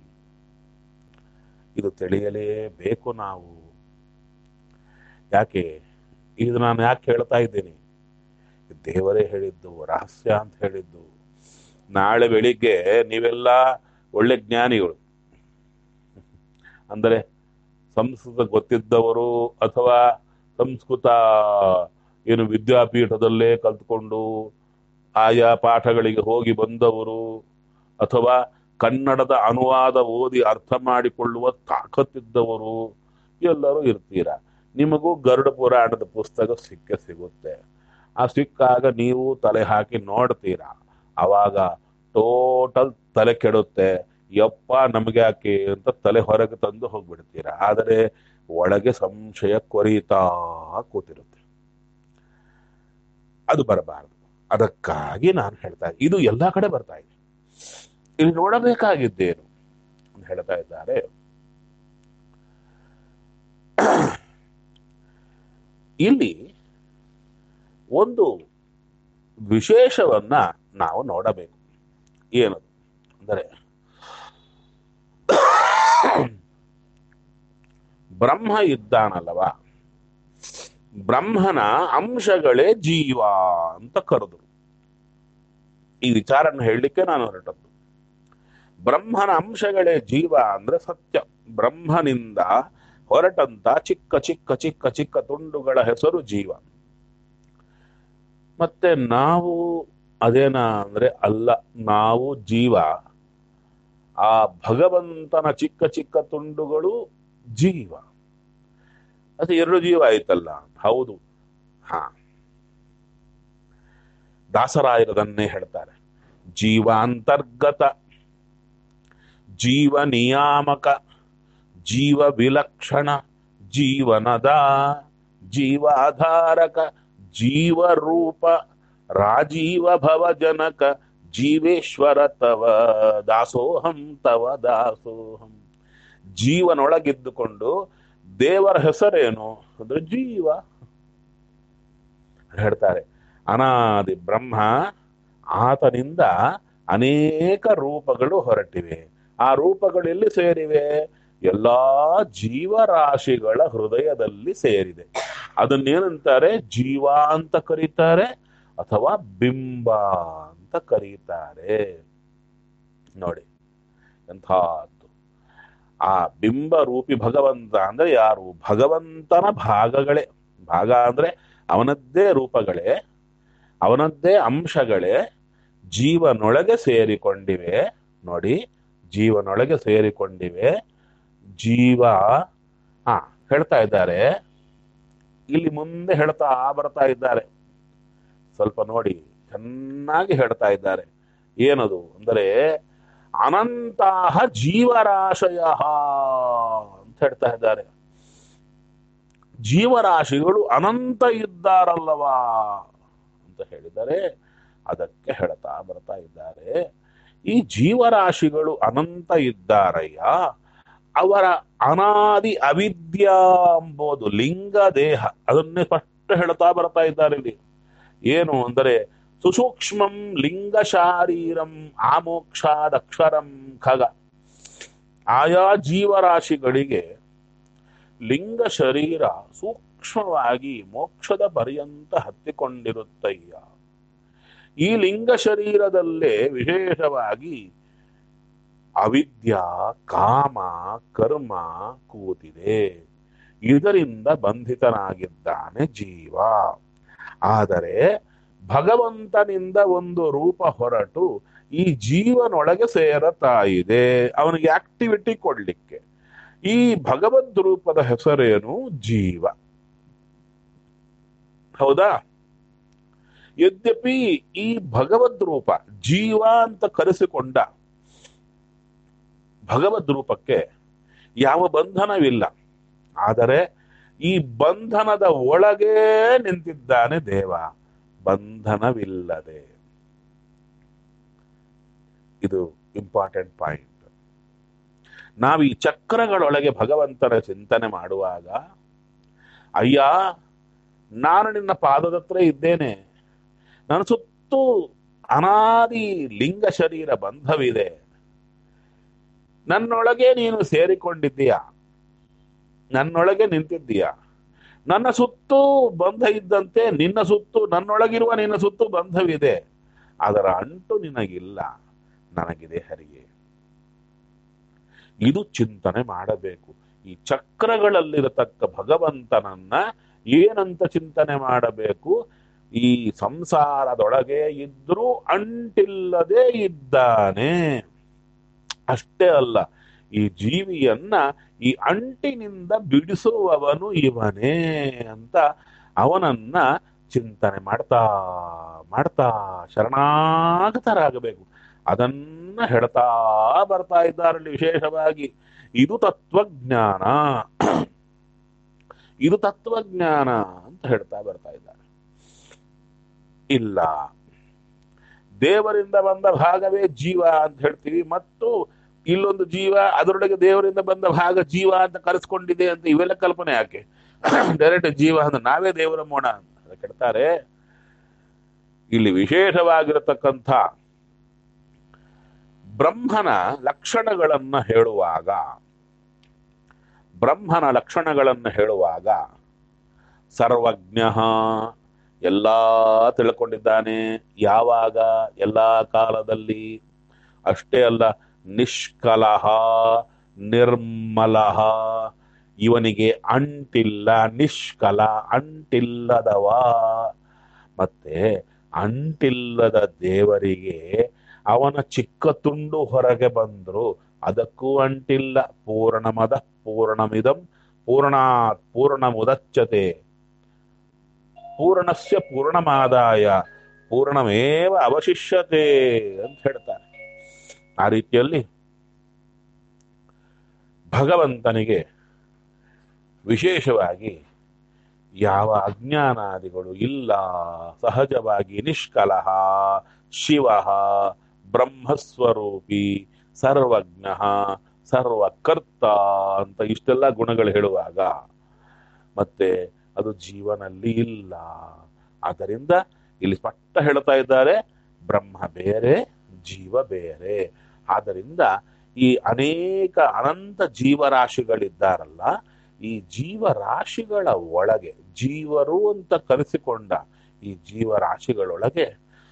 ಇದು ತಿಳಿಯಲೇಬೇಕು ನಾವು ಯಾಕೆ ಇದು ನಾನು ಯಾಕೆ ಹೇಳ್ತಾ ಇದ್ದೀನಿ ದೇವರೇ ಹೇಳಿದ್ದು ರಹಸ್ಯ ಅಂತ ಹೇಳಿದ್ದು ನಾಳೆ ಬೆಳಿಗ್ಗೆ ನೀವೆಲ್ಲ ಒಳ್ಳೆ ಜ್ಞಾನಿಗಳು ಅಂದರೆ ಸಂಸ್ಕೃತ ಗೊತ್ತಿದ್ದವರು ಅಥವಾ ಸಂಸ್ಕೃತ ಏನು ವಿದ್ಯಾಪೀಠದಲ್ಲೇ ಕಲ್ತ್ಕೊಂಡು ಆಯಾ ಪಾಠಗಳಿಗೆ ಹೋಗಿ ಬಂದವರು ಅಥವಾ ಕನ್ನಡದ ಅನುವಾದ ಓದಿ ಅರ್ಥ ಮಾಡಿಕೊಳ್ಳುವ ತಾಕತ್ತಿದ್ದವರು ಎಲ್ಲರೂ ಇರ್ತೀರ ನಿಮಗೂ ಗರುಡ ಪುರಾಣದ ಪುಸ್ತಕ ಸಿಕ್ಕೇ ಸಿಗುತ್ತೆ ಆ ಸಿಕ್ಕಾಗ ನೀವು ತಲೆ ಹಾಕಿ ನೋಡ್ತೀರಾ ಅವಾಗ ಟೋಟಲ್ ತಲೆ ಕೆಡುತ್ತೆ ಯಪ್ಪ ನಮಗೆ ಯಾಕೆ ಅಂತ ತಲೆ ಹೊರಗೆ ತಂದು ಹೋಗ್ಬಿಡ್ತೀರಾ ಆದರೆ ಒಳಗೆ ಸಂಶಯ ಕೊರೀತಾ ಕೂತಿರುತ್ತೆ ಅದು ಬರಬಾರದು ಅದಕ್ಕಾಗಿ ನಾನು ಹೇಳ್ತಾ ಇದ್ದೆ ಇದು ಎಲ್ಲಾ ಕಡೆ ಬರ್ತಾ ಇದೆ ಇಲ್ಲಿ ನೋಡಬೇಕಾಗಿದ್ದೇನು ಅಂತ ಹೇಳ್ತಾ ಇದ್ದಾರೆ ಇಲ್ಲಿ ಒಂದು ವಿಶೇಷವನ್ನ ನಾವು ನೋಡಬೇಕು ಏನು ಅಂದರೆ ಬ್ರಹ್ಮ ಇದ್ದಾನಲ್ಲವ ಬ್ರಹ್ಮನ ಅಂಶಗಳೇ ಜೀವ ಅಂತ ಕರೆದು ಈ ವಿಚಾರನ ಹೇಳಲಿಕ್ಕೆ ನಾನು ಹೊರಟದ್ದು ಬ್ರಹ್ಮನ ಅಂಶಗಳೇ ಜೀವ ಅಂದ್ರೆ ಸತ್ಯ ಬ್ರಹ್ಮನಿಂದ ಹೊರಟಂತ ಚಿಕ್ಕ ಚಿಕ್ಕ ಚಿಕ್ಕ ಚಿಕ್ಕ ತುಂಡುಗಳ ಹೆಸರು ಜೀವ ಮತ್ತೆ ನಾವು ಅದೇನ ಅಂದ್ರೆ ಅಲ್ಲ ನಾವು ಜೀವ ಆ ಭಗವಂತನ ಚಿಕ್ಕ ಚಿಕ್ಕ ತುಂಡುಗಳು ಜೀವ ಅದು ಎರಡು ಜೀವ ಆಯ್ತಲ್ಲ ಹೌದು ಹಾ ದಾಸರಾಯರದನ್ನೇ ಹೇಳ್ತಾರೆ ಜೀವಾಂತರ್ಗತ ಜೀವ ನಿಯಾಮಕ ಜೀವ ವಿಲಕ್ಷಣ ಜೀವನದ ಜೀವಾಧಾರಕ ಜೀವರೂಪ ರಾಜೀವ ಭವಜನಕ ಜೀವೇಶ್ವರ ತವ ದಾಸೋಹಂ ತವ ದಾಸೋಹಂ ಜೀವನೊಳಗಿದ್ದುಕೊಂಡು ದೇವರ ಹೆಸರೇನು ಅಂದ್ರೆ ಜೀವ ಹೇಳ್ತಾರೆ ಅನಾದಿ ಬ್ರಹ್ಮ ಆತನಿಂದ ಅನೇಕ ರೂಪಗಳು ಹೊರಟಿವೆ ಆ ರೂಪಗಳೆಲ್ಲಿ ಸೇರಿವೆ ಎಲ್ಲಾ ಜೀವರಾಶಿಗಳ ಹೃದಯದಲ್ಲಿ ಸೇರಿದೆ ಅದನ್ನೇನಂತಾರೆ ಜೀವ ಅಂತ ಕರೀತಾರೆ ಅಥವಾ ಬಿಂಬ ಅಂತ ಕರೀತಾರೆ ನೋಡಿ ಎಂಥದ್ದು ಆ ಬಿಂಬ ರೂಪಿ ಭಗವಂತ ಅಂದ್ರೆ ಯಾರು ಭಗವಂತನ ಭಾಗಗಳೇ ಭಾಗ ಅಂದ್ರೆ ಅವನದ್ದೇ ರೂಪಗಳೇ ಅವನದ್ದೇ ಅಂಶಗಳೇ ಜೀವನೊಳಗೆ ಸೇರಿಕೊಂಡಿವೆ ನೋಡಿ ಜೀವನೊಳಗೆ ಸೇರಿಕೊಂಡಿವೆ ಜೀವ ಹಾ ಹೇಳ್ತಾ ಇದ್ದಾರೆ ಇಲ್ಲಿ ಮುಂದೆ ಹೇಳ್ತಾ ಬರ್ತಾ ಇದ್ದಾರೆ ಸ್ವಲ್ಪ ನೋಡಿ ಚೆನ್ನಾಗಿ ಹೇಳ್ತಾ ಇದ್ದಾರೆ ಏನದು ಅಂದರೆ ಅನಂತಹ ಜೀವರಾಶಯ ಅಂತ ಹೇಳ್ತಾ ಇದ್ದಾರೆ ಜೀವರಾಶಿಗಳು ಅನಂತ ಇದ್ದಾರಲ್ಲವಾ ಅಂತ ಹೇಳಿದರೆ ಅದಕ್ಕೆ ಹೇಳ್ತಾ ಬರ್ತಾ ಇದ್ದಾರೆ ಈ ಜೀವರಾಶಿಗಳು ಅನಂತ ಇದ್ದಾರಯ್ಯ ಅವರ ಅನಾದಿ ಅವಿದ್ಯಾ ಎಂಬುದು ಲಿಂಗ ದೇಹ ಅದನ್ನೇ ಸ್ಪಷ್ಟ ಹೇಳ್ತಾ ಬರ್ತಾ ಇದ್ದಾರೆ ಇಲ್ಲಿ ಏನು ಅಂದರೆ ಸುಸೂಕ್ಷ್ಮಂ ಲಿಂಗ ಶಾರೀರಂ ಆಮೋಕ್ಷಾದಕ್ಷರಂ ಖಗ ಆಯಾ ಜೀವರಾಶಿಗಳಿಗೆ ಲಿಂಗ ಶರೀರ ಸೂಕ್ಷ್ಮವಾಗಿ ಮೋಕ್ಷದ ಪರ್ಯಂತ ಹತ್ತಿಕೊಂಡಿರುತ್ತಯ್ಯ ಈ ಲಿಂಗ ಶರೀರದಲ್ಲೇ ವಿಶೇಷವಾಗಿ ಅವಿದ್ಯ ಕಾಮ ಕರ್ಮ ಕೂತಿದೆ ಇದರಿಂದ ಬಂಧಿತನಾಗಿದ್ದಾನೆ ಜೀವ ಆದರೆ ಭಗವಂತನಿಂದ ಒಂದು ರೂಪ ಹೊರಟು ಈ ಜೀವನೊಳಗೆ ಸೇರತಾ ಇದೆ ಅವನಿಗೆ ಆಕ್ಟಿವಿಟಿ ಕೊಡ್ಲಿಕ್ಕೆ ಈ ಭಗವದ್ ರೂಪದ ಹೆಸರೇನು ಜೀವ ಹೌದಾ ಯದ್ಯಪಿ ಈ ಭಗವದ್ ರೂಪ ಜೀವ ಅಂತ ಕರೆಸಿಕೊಂಡ ಭಗವದ್ ರೂಪಕ್ಕೆ ಯಾವ ಬಂಧನವಿಲ್ಲ ಆದರೆ ಈ ಬಂಧನದ ಒಳಗೆ ನಿಂತಿದ್ದಾನೆ ದೇವ ಬಂಧನವಿಲ್ಲದೆ ಇದು ಇಂಪಾರ್ಟೆಂಟ್ ಪಾಯಿಂಟ್ ನಾವು ಈ ಚಕ್ರಗಳೊಳಗೆ ಭಗವಂತನ ಚಿಂತನೆ ಮಾಡುವಾಗ ಅಯ್ಯ ನಾನು ನಿನ್ನ ಪಾದದ ಹತ್ರ ಇದ್ದೇನೆ ನನ್ನ ಸುತ್ತು ಅನಾದಿ ಲಿಂಗ ಶರೀರ ಬಂಧವಿದೆ ನನ್ನೊಳಗೆ ನೀನು ಸೇರಿಕೊಂಡಿದ್ದೀಯ ನನ್ನೊಳಗೆ ನಿಂತಿದ್ದೀಯ ನನ್ನ ಸುತ್ತು ಬಂಧ ಇದ್ದಂತೆ ನಿನ್ನ ಸುತ್ತು ನನ್ನೊಳಗಿರುವ ನಿನ್ನ ಸುತ್ತು ಬಂಧವಿದೆ ಅದರ ಅಂಟು ನಿನಗಿಲ್ಲ ನನಗಿದೆ ಹರಿಗೆ ಇದು ಚಿಂತನೆ ಮಾಡಬೇಕು ಈ ಚಕ್ರಗಳಲ್ಲಿರತಕ್ಕ ಭಗವಂತನನ್ನ ಏನಂತ ಚಿಂತನೆ ಮಾಡಬೇಕು ಈ ಸಂಸಾರದೊಳಗೆ ಇದ್ರೂ ಅಂಟಿಲ್ಲದೆ ಇದ್ದಾನೆ ಅಷ್ಟೇ ಅಲ್ಲ ಈ ಜೀವಿಯನ್ನ ಈ ಅಂಟಿನಿಂದ ಬಿಡಿಸುವವನು ಇವನೇ ಅಂತ ಅವನನ್ನ ಚಿಂತನೆ ಮಾಡ್ತಾ ಮಾಡ್ತಾ ಶರಣಾಗತರಾಗಬೇಕು ಅದನ್ನ ಹೇಳ್ತಾ ಬರ್ತಾ ಇದ್ದಾರಲ್ಲಿ ವಿಶೇಷವಾಗಿ ಇದು ತತ್ವಜ್ಞಾನ ಇದು ತತ್ವಜ್ಞಾನ ಅಂತ ಹೇಳ್ತಾ ಬರ್ತಾ ಇದ್ದಾರೆ ಇಲ್ಲ ದೇವರಿಂದ ಬಂದ ಭಾಗವೇ ಜೀವ ಅಂತ ಹೇಳ್ತೀವಿ ಮತ್ತು ಇಲ್ಲೊಂದು ಜೀವ ಅದರೊಳಗೆ ದೇವರಿಂದ ಬಂದ ಭಾಗ ಜೀವ ಅಂತ ಕರೆಸ್ಕೊಂಡಿದೆ ಅಂತ ಇವೆಲ್ಲ ಕಲ್ಪನೆ ಯಾಕೆ ಡೈರೆಕ್ಟ್ ಜೀವ ಅಂದ್ರೆ ನಾವೇ ದೇವರ ಮೋಣ ಅಂತ ಕೆಡ್ತಾರೆ ಇಲ್ಲಿ ವಿಶೇಷವಾಗಿರತಕ್ಕಂಥ ಬ್ರಹ್ಮನ ಲಕ್ಷಣಗಳನ್ನ ಹೇಳುವಾಗ ಬ್ರಹ್ಮನ ಲಕ್ಷಣಗಳನ್ನು ಹೇಳುವಾಗ ಸರ್ವಜ್ಞ ಎಲ್ಲ ತಿಳ್ಕೊಂಡಿದ್ದಾನೆ ಯಾವಾಗ ಎಲ್ಲ ಕಾಲದಲ್ಲಿ ಅಷ್ಟೇ ಅಲ್ಲ ನಿಷ್ಕಲಹ ನಿರ್ಮಲಹ ಇವನಿಗೆ ಅಂಟಿಲ್ಲ ನಿಷ್ಕಲ ಅಂಟಿಲ್ಲದವ ಮತ್ತೆ ಅಂಟಿಲ್ಲದ ದೇವರಿಗೆ ಅವನ ಚಿಕ್ಕ ತುಂಡು ಹೊರಗೆ ಬಂದ್ರು ಅದಕ್ಕೂ ಅಂಟಿಲ್ಲ ಪೂರ್ಣಮದ ಪೂರ್ಣಮಿದಂ ಪೂರ್ಣಾತ್ ಪೂರ್ಣ ಮುದಚ್ಚತೆ ಪೂರ್ಣಸ್ಯ ಪೂರ್ಣಮಾದಾಯ ಪೂರ್ಣಮೇವ ಅವಶಿಷ್ಯತೆ ಅಂತ ಹೇಳ್ತಾರೆ ಆ ರೀತಿಯಲ್ಲಿ ಭಗವಂತನಿಗೆ ವಿಶೇಷವಾಗಿ ಯಾವ ಅಜ್ಞಾನಾದಿಗಳು ಇಲ್ಲ ಸಹಜವಾಗಿ ನಿಷ್ಕಲಹ ಶಿವ ಬ್ರಹ್ಮಸ್ವರೂಪಿ ಸರ್ವಜ್ಞ ಸರ್ವಕರ್ತ ಅಂತ ಇಷ್ಟೆಲ್ಲ ಗುಣಗಳು ಹೇಳುವಾಗ ಮತ್ತೆ ಅದು ಜೀವನಲ್ಲಿ ಇಲ್ಲ ಆದ್ದರಿಂದ ಇಲ್ಲಿ ಸ್ಪಷ್ಟ ಹೇಳ್ತಾ ಇದ್ದಾರೆ ಬ್ರಹ್ಮ ಬೇರೆ ಜೀವ ಬೇರೆ ಆದ್ದರಿಂದ ಈ ಅನೇಕ ಅನಂತ ಜೀವರಾಶಿಗಳಿದ್ದಾರಲ್ಲ ಈ ಜೀವರಾಶಿಗಳ ಒಳಗೆ ಜೀವರು ಅಂತ ಕರೆಸಿಕೊಂಡ ಈ ಜೀವರಾಶಿಗಳೊಳಗೆ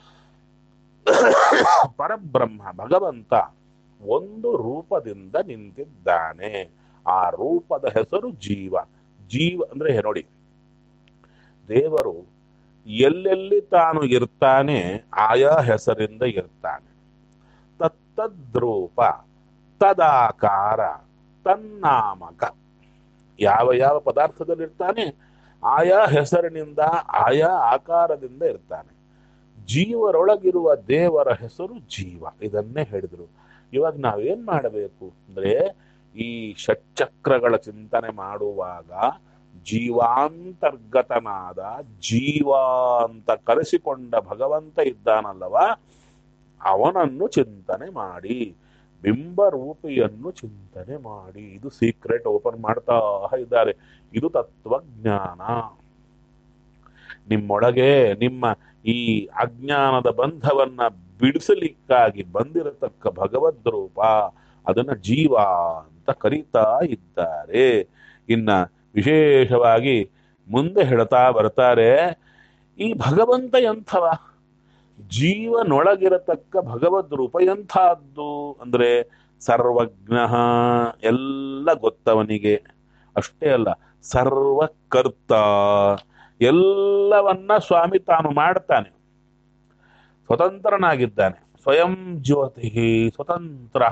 ಪರಬ್ರಹ್ಮ ಭಗವಂತ ಒಂದು ರೂಪದಿಂದ ನಿಂತಿದ್ದಾನೆ ಆ ರೂಪದ ಹೆಸರು ಜೀವ ಜೀವ ಅಂದ್ರೆ ನೋಡಿ ದೇವರು ಎಲ್ಲೆಲ್ಲಿ ತಾನು ಇರ್ತಾನೆ ಆಯಾ ಹೆಸರಿಂದ ಇರ್ತಾನೆ ತತ್ತದ್ರೂಪ ತದಾಕಾರ ತನ್ನಾಮಕ ಯಾವ ಯಾವ ಪದಾರ್ಥದಲ್ಲಿರ್ತಾನೆ ಆಯಾ ಹೆಸರಿನಿಂದ ಆಯಾ ಆಕಾರದಿಂದ ಇರ್ತಾನೆ ಜೀವರೊಳಗಿರುವ ದೇವರ ಹೆಸರು ಜೀವ ಇದನ್ನೇ ಹೇಳಿದ್ರು ಇವಾಗ ನಾವೇನ್ ಮಾಡಬೇಕು ಅಂದ್ರೆ ಈ ಷಟ್ಚಕ್ರಗಳ ಚಿಂತನೆ ಮಾಡುವಾಗ ಜೀವಾಂತರ್ಗತನಾದ ಜೀವ ಅಂತ ಕರೆಸಿಕೊಂಡ ಭಗವಂತ ಇದ್ದಾನಲ್ಲವ ಅವನನ್ನು ಚಿಂತನೆ ಮಾಡಿ ಬಿಂಬರೂಪಿಯನ್ನು ಚಿಂತನೆ ಮಾಡಿ ಇದು ಸೀಕ್ರೆಟ್ ಓಪನ್ ಮಾಡ್ತಾ ಇದ್ದಾರೆ ಇದು ತತ್ವಜ್ಞಾನ ನಿಮ್ಮೊಳಗೆ ನಿಮ್ಮ ಈ ಅಜ್ಞಾನದ ಬಂಧವನ್ನ ಬಿಡಿಸಲಿಕ್ಕಾಗಿ ಬಂದಿರತಕ್ಕ ಭಗವದ್ ರೂಪ ಅದನ್ನ ಜೀವ ಅಂತ ಕರೀತಾ ಇದ್ದಾರೆ ಇನ್ನ ವಿಶೇಷವಾಗಿ ಮುಂದೆ ಹೇಳ್ತಾ ಬರ್ತಾರೆ ಈ ಭಗವಂತ ಎಂಥವ ಜೀವನೊಳಗಿರತಕ್ಕ ಭಗವದ್ ರೂಪ ಎಂಥದ್ದು ಅಂದ್ರೆ ಸರ್ವಜ್ಞ ಎಲ್ಲ ಗೊತ್ತವನಿಗೆ ಅಷ್ಟೇ ಅಲ್ಲ ಸರ್ವಕರ್ತ ಎಲ್ಲವನ್ನ ಸ್ವಾಮಿ ತಾನು ಮಾಡ್ತಾನೆ ಸ್ವತಂತ್ರನಾಗಿದ್ದಾನೆ ಸ್ವಯಂ ಜ್ಯೋತಿ ಸ್ವತಂತ್ರ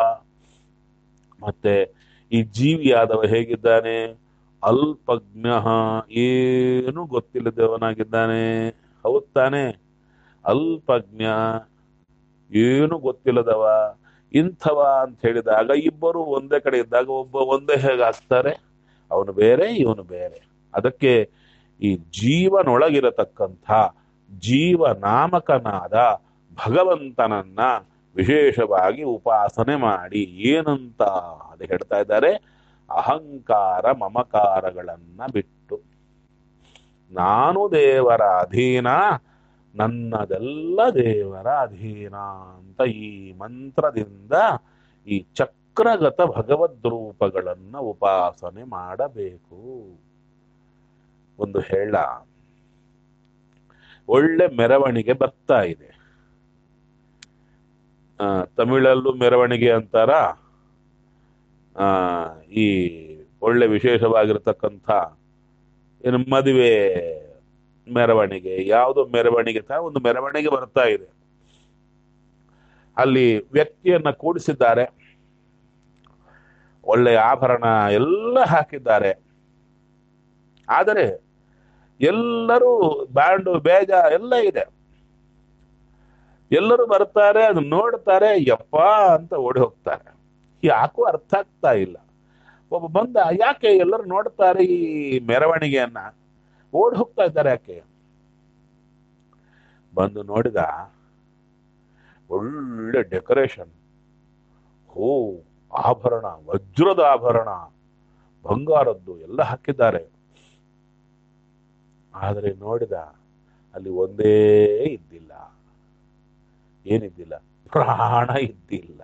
ಮತ್ತೆ ಈ ಜೀವಿಯಾದವ ಹೇಗಿದ್ದಾನೆ ಅಲ್ಪಜ್ಞ ಏನು ಗೊತ್ತಿಲ್ಲದವನಾಗಿದ್ದಾನೆ ಹೌದ್ ತಾನೆ ಅಲ್ಪಜ್ಞ ಏನು ಗೊತ್ತಿಲ್ಲದವ ಇಂಥವ ಅಂತ ಹೇಳಿದಾಗ ಇಬ್ಬರು ಒಂದೇ ಕಡೆ ಇದ್ದಾಗ ಒಬ್ಬ ಒಂದೇ ಹೇಗಾಗ್ತಾರೆ ಅವನು ಬೇರೆ ಇವನು ಬೇರೆ ಅದಕ್ಕೆ ಈ ಜೀವನೊಳಗಿರತಕ್ಕಂಥ ಜೀವನಾಮಕನಾದ ಭಗವಂತನನ್ನ ವಿಶೇಷವಾಗಿ ಉಪಾಸನೆ ಮಾಡಿ ಏನಂತ ಅದು ಹೇಳ್ತಾ ಇದ್ದಾರೆ ಅಹಂಕಾರ ಮಮಕಾರಗಳನ್ನ ಬಿಟ್ಟು ನಾನು ದೇವರ ಅಧೀನ ನನ್ನದೆಲ್ಲ ದೇವರ ಅಧೀನ ಅಂತ ಈ ಮಂತ್ರದಿಂದ ಈ ಚಕ್ರಗತ ಭಗವದ್ ರೂಪಗಳನ್ನ ಉಪಾಸನೆ ಮಾಡಬೇಕು ಒಂದು ಹೇಳ ಒಳ್ಳೆ ಮೆರವಣಿಗೆ ಬರ್ತಾ ಇದೆ ಆ, ತಮಿಳಲ್ಲೂ ಮೆರವಣಿಗೆ ಅಂತಾರ ಆ, ಈ ಒಳ್ಳೆ ವಿಶೇಷವಾಗಿರ್ತಕ್ಕಂಥ ಏನು ಮದುವೆ ಮೆರವಣಿಗೆ ಯಾವುದೋ ಮೆರವಣಿಗೆ ತರ ಒಂದು ಮೆರವಣಿಗೆ ಬರ್ತಾ ಇದೆ ಅಲ್ಲಿ ವ್ಯಕ್ತಿಯನ್ನ ಕೂಡಿಸಿದ್ದಾರೆ ಒಳ್ಳೆ ಆಭರಣ ಎಲ್ಲ ಹಾಕಿದ್ದಾರೆ ಆದರೆ ಎಲ್ಲರೂ ಬ್ಯಾಂಡು ಬೇಜ ಎಲ್ಲ ಇದೆ ಎಲ್ಲರೂ ಬರ್ತಾರೆ ಅದು ನೋಡ್ತಾರೆ ಯಪ್ಪ ಅಂತ ಓಡಿ ಹೋಗ್ತಾರೆ ಯಾಕೂ ಅರ್ಥ ಆಗ್ತಾ ಇಲ್ಲ ಒಬ್ಬ ಬಂದ ಯಾಕೆ ಎಲ್ಲರೂ ನೋಡ್ತಾರೆ ಈ ಮೆರವಣಿಗೆಯನ್ನ ಓಡಿ ಹೋಗ್ತಾ ಇದ್ದಾರೆ ಯಾಕೆ ಬಂದು ನೋಡಿದ ಒಳ್ಳೆ ಡೆಕೋರೇಷನ್ ಹೋ ಆಭರಣ ವಜ್ರದ ಆಭರಣ ಬಂಗಾರದ್ದು ಎಲ್ಲ ಹಾಕಿದ್ದಾರೆ ಆದರೆ ನೋಡಿದ ಅಲ್ಲಿ ಒಂದೇ ಇದ್ದಿಲ್ಲ ಏನಿದ್ದಿಲ್ಲ ಪ್ರಾಣ ಇದ್ದಿಲ್ಲ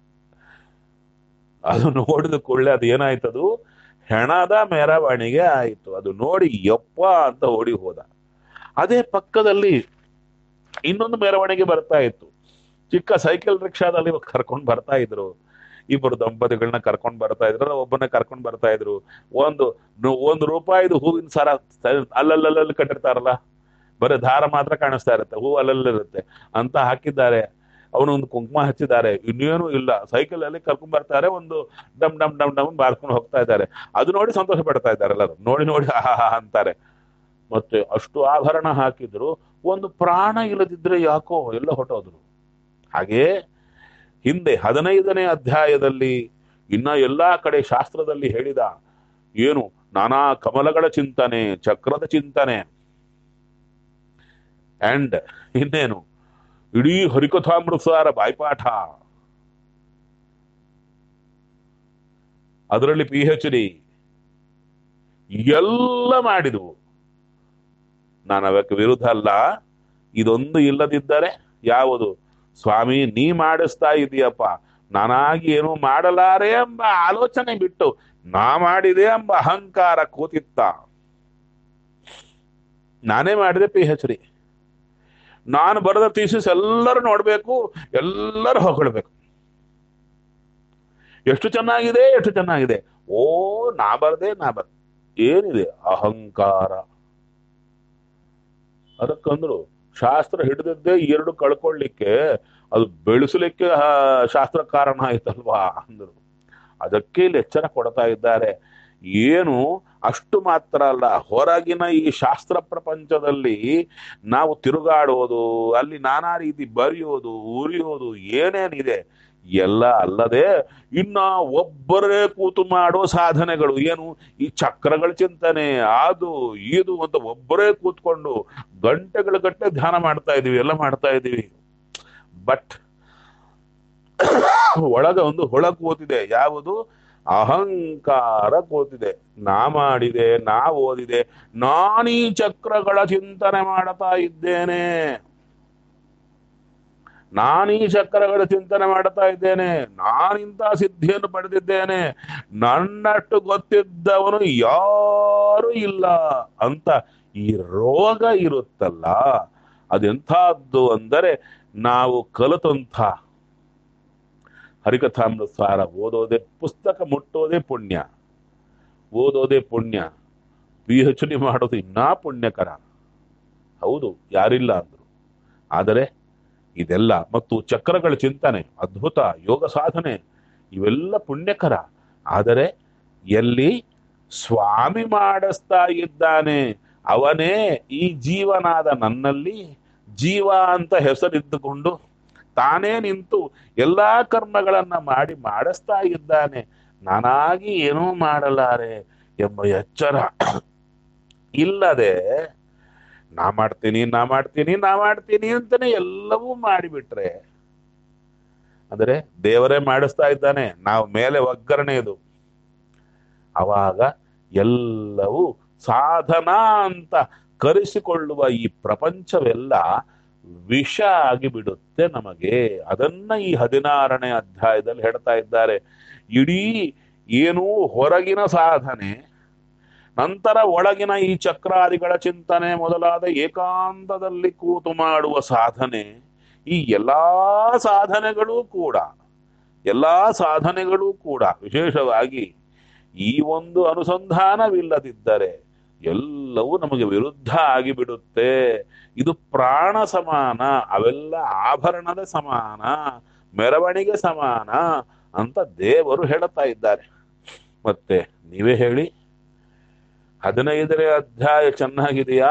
ಅದು ನೋಡಿದ ಕೂಡಲೇ ಅದು ಏನಾಯ್ತದು ಹೆಣದ ಮೆರವಣಿಗೆ ಆಯಿತು ಅದು ನೋಡಿ ಯಪ್ಪ ಅಂತ ಓಡಿ ಹೋದ ಅದೇ ಪಕ್ಕದಲ್ಲಿ ಇನ್ನೊಂದು ಮೆರವಣಿಗೆ ಬರ್ತಾ ಇತ್ತು ಚಿಕ್ಕ ಸೈಕಲ್ ರಿಕ್ಷಾದಲ್ಲಿ ಕರ್ಕೊಂಡು ಬರ್ತಾ ಇದ್ರು ಇಬ್ಬರು ದಂಪತಿಗಳನ್ನ ಕರ್ಕೊಂಡು ಬರ್ತಾ ಇದ್ರು ಅಲ್ಲ ಒಬ್ಬನೇ ಕರ್ಕೊಂಡು ಬರ್ತಾ ಇದ್ರು ಒಂದು ನು- ಒಂದು ರೂಪಾಯಿದು ಹೂವಿನ ಸರ ಸ- ಅಲ್ಲಲ್ಲಲ್ಲಿ ಕಟ್ಟಿರ್ತಾರಲ್ಲ ಬರೀ ದಾರ ಮಾತ್ರ ಕಾಣಿಸ್ತಾ ಇರುತ್ತೆ ಹೂ ಅಲ್ಲಲ್ಲಿರುತ್ತೆ ಅಂತ ಹಾಕಿದ್ದಾರೆ ಅವನೊಂದು ಕುಂಕುಮ ಹಚ್ಚಿದ್ದಾರೆ ಇನ್ನೇನು ಇಲ್ಲ ಸೈಕಲ್ ಅಲ್ಲಿ ಕರ್ಕೊಂಡ್ ಬರ್ತಾರೆ ಒಂದು ಡಮ್ ಡಮ್ ಡಮ್ ಡಮ್ ಬಾರ್ಸ್ಕೊಂಡು ಹೋಗ್ತಾ ಇದ್ದಾರೆ ಅದು ನೋಡಿ ಸಂತೋಷ ಪಡ್ತಾ ಇದ್ದಾರೆ ಎಲ್ಲರೂ ನೋಡಿ ನೋಡಿ ಆಹಾ ಅಂತಾರೆ ಮತ್ತೆ ಅಷ್ಟು ಆಭರಣ ಹಾಕಿದ್ರು ಒಂದು ಪ್ರಾಣ ಇಲ್ಲದಿದ್ರೆ ಯಾಕೋ ಎಲ್ಲ ಹೊಟ್ಟೋದ್ರು ಹಾಗೆ ಹಿಂದೆ ಹದಿನೈದನೇ ಅಧ್ಯಾಯದಲ್ಲಿ ಇನ್ನ ಎಲ್ಲಾ ಕಡೆ ಶಾಸ್ತ್ರದಲ್ಲಿ ಹೇಳಿದ ಏನು ನಾನಾ ಕಮಲಗಳ ಚಿಂತನೆ ಚಕ್ರದ ಚಿಂತನೆ ಅಂಡ್ ಇನ್ನೇನು ಇಡೀ ಹರಿಕಥಾಮೃತಸಾರ ಬಾಯ್ಪಾಠ ಅದರಲ್ಲಿ ಪಿ ಎಚ್ ಡಿ ಎಲ್ಲ ಮಾಡಿದ್ವು ನಾನು ಅವಕ್ಕೆ ವಿರುದ್ಧ ಅಲ್ಲ ಇದೊಂದು ಇಲ್ಲದಿದ್ದರೆ ಯಾವುದು ಸ್ವಾಮಿ ನೀ ಮಾಡಿಸ್ತಾ ಇದೀಯಪ್ಪ ನಾನಾಗಿ ಏನು ಮಾಡಲಾರೆ ಎಂಬ ಆಲೋಚನೆ ಬಿಟ್ಟು ನಾ ಮಾಡಿದೆ ಎಂಬ ಅಹಂಕಾರ ಕೂತಿತ್ತ ನಾನೇ ಮಾಡಿದೆ ಪಿ ಎಚ್ ಡಿ ನಾನು ಬರೆದ ಥೀಸಿಸ್ ಎಲ್ಲರೂ ನೋಡ್ಬೇಕು ಎಲ್ಲರೂ ಹೊಗಳ್ಬೇಕು ಎಷ್ಟು ಚೆನ್ನಾಗಿದೆ ಎಷ್ಟು ಚೆನ್ನಾಗಿದೆ ಓ ನಾ ಬರ್ದೆ ನಾ ಬರ್ ಏನಿದೆ ಅಹಂಕಾರ ಅದಕ್ಕಂದ್ರು ಶಾಸ್ತ್ರ ಹಿಡಿದಿದ್ದೇ ಎರಡು ಕಳ್ಕೊಳ್ಳಿಕ್ಕೆ ಅದು ಬೆಳೆಸಲಿಕ್ಕೆ ಆ, ಶಾಸ್ತ್ರ ಕಾರಣ ಆಯ್ತಲ್ವಾ ಅಂದ್ರು ಅದಕ್ಕೆ ಇಲ್ಲಿ ಎಚ್ಚರ ಕೊಡ್ತಾ ಇದ್ದಾರೆ ಏನು ಅಷ್ಟು ಮಾತ್ರ ಅಲ್ಲ ಹೊರಗಿನ ಈ ಶಾಸ್ತ್ರ ಪ್ರಪಂಚದಲ್ಲಿ ನಾವು ತಿರುಗಾಡೋದು ಅಲ್ಲಿ ನಾನಾ ರೀತಿ ಬರೆಯೋದು ಉರಿಯೋದು ಏನೇನಿದೆ ಎಲ್ಲ ಅಲ್ಲದೆ ಇನ್ನ ಒಬ್ಬರೇ ಕೂತು ಮಾಡೋ ಸಾಧನೆಗಳು ಏನು ಈ ಚಕ್ರಗಳ ಚಿಂತನೆ ಅದು ಇದು ಅಂತ ಒಬ್ಬರೇ ಕೂತ್ಕೊಂಡು ಗಂಟೆಗಳ ಗಟ್ಟೆ ಧ್ಯಾನ ಮಾಡ್ತಾ ಇದೀವಿ ಎಲ್ಲ ಮಾಡ್ತಾ ಇದೀವಿ ಬಟ್ ಒಳಗ ಒಂದು ಹೊಳ ಕೂತಿದೆ ಯಾವುದು ಅಹಂಕಾರ ಕೂತಿದೆ ನಾ ಮಾಡಿದೆ ನಾ ಓದಿದೆ ನಾನೀ ಚಕ್ರಗಳ ಚಿಂತನೆ ಮಾಡ್ತಾ ಇದ್ದೇನೆ ನಾನೀ ಚಕ್ರಗಳ ಚಿಂತನೆ ಮಾಡ್ತಾ ಇದ್ದೇನೆ ನಾನಿಂತ ಸಿದ್ಧಿಯನ್ನು ಪಡೆದಿದ್ದೇನೆ ನನ್ನಷ್ಟು ಗೊತ್ತಿದ್ದವನು ಯಾರು ಇಲ್ಲ ಅಂತ ಈ ರೋಗ ಇರುತ್ತಲ್ಲ ಅದೆಂಥದ್ದು ಅಂದರೆ ನಾವು ಕಲಿತಂಥ ಹರಿಕಥಾಮೃತ ಸಾರ ಓದೋದೇ ಪುಸ್ತಕ ಮುಟ್ಟೋದೇ ಪುಣ್ಯ ಓದೋದೇ ಪುಣ್ಯ ಪಿ ಎಚ್ ಡಿ ಮಾಡೋದು ಇನ್ನೂ ಪುಣ್ಯಕರ ಹೌದು ಯಾರಿಲ್ಲ ಅಂದ್ರು ಆದರೆ ಇದೆಲ್ಲ ಮತ್ತು ಚಕ್ರಗಳ ಚಿಂತನೆ ಅದ್ಭುತ ಯೋಗ ಸಾಧನೆ ಇವೆಲ್ಲ ಪುಣ್ಯಕರ ಆದರೆ ಎಲ್ಲಿ ಸ್ವಾಮಿ ಮಾಡಿಸ್ತಾ ಇದ್ದಾನೆ ಅವನೇ ಈ ಜೀವನಾದ ನನ್ನಲ್ಲಿ ಜೀವ ಅಂತ ಹೆಸರಿದ್ದುಕೊಂಡು ತಾನೇ ನಿಂತು ಎಲ್ಲಾ ಕರ್ಮಗಳನ್ನ ಮಾಡಿ ಮಾಡಿಸ್ತಾ ಇದ್ದಾನೆ ನಾನಾಗಿ ಏನೂ ಮಾಡಲಾರೆ ಎಂಬ ಎಚ್ಚರ ಇಲ್ಲದೆ ನಾ ಮಾಡ್ತೀನಿ ನಾ ಮಾಡ್ತೀನಿ ನಾ ಮಾಡ್ತೀನಿ ಅಂತಾನೆ ಎಲ್ಲವೂ ಮಾಡಿಬಿಟ್ರೆ ಅಂದ್ರೆ ದೇವರೇ ಮಾಡಿಸ್ತಾ ಇದ್ದಾನೆ ನಾವು ಮೇಲೆ ಒಗ್ಗರಣೆ ಇದು ಅವಾಗ ಎಲ್ಲವೂ ಸಾಧನ ಅಂತ ಕರೆಸಿಕೊಳ್ಳುವ ಈ ಪ್ರಪಂಚವೆಲ್ಲ ವಿಷ ಆಗಿಬಿಡುತ್ತೆ ನಮಗೆ ಅದನ್ನ ಈ ಹದಿನಾರನೇ ಅಧ್ಯಾಯದಲ್ಲಿ ಹೇಳ್ತಾ ಇದ್ದಾರೆ ಇಡೀ ಏನೂ ಹೊರಗಿನ ಸಾಧನೆ ನಂತರ ಒಳಗಿನ ಈ ಚಕ್ರಾದಿಗಳ ಚಿಂತನೆ ಮೊದಲಾದ ಏಕಾಂತದಲ್ಲಿ ಕೂತು ಮಾಡುವ ಸಾಧನೆ ಈ ಎಲ್ಲಾ ಸಾಧನೆಗಳೂ ಕೂಡ ಎಲ್ಲಾ ಸಾಧನೆಗಳೂ ಕೂಡ ವಿಶೇಷವಾಗಿ ಈ ಒಂದು ಅನುಸಂಧಾನವಿಲ್ಲದಿದ್ದರೆ ಎಲ್ಲವೂ ನಮಗೆ ವಿರುದ್ಧ ಆಗಿಬಿಡುತ್ತೆ ಇದು ಪ್ರಾಣ ಸಮಾನ ಅವೆಲ್ಲ ಆಭರಣದ ಸಮಾನ ಮೆರವಣಿಗೆ ಸಮಾನ ಅಂತ ದೇವರು ಹೇಳುತ್ತಾ ಇದ್ದಾರೆ ಮತ್ತೆ ನೀವೇ ಹೇಳಿ ಹದಿನೈದನೇ ಅಧ್ಯಾಯ ಚೆನ್ನಾಗಿದೆಯಾ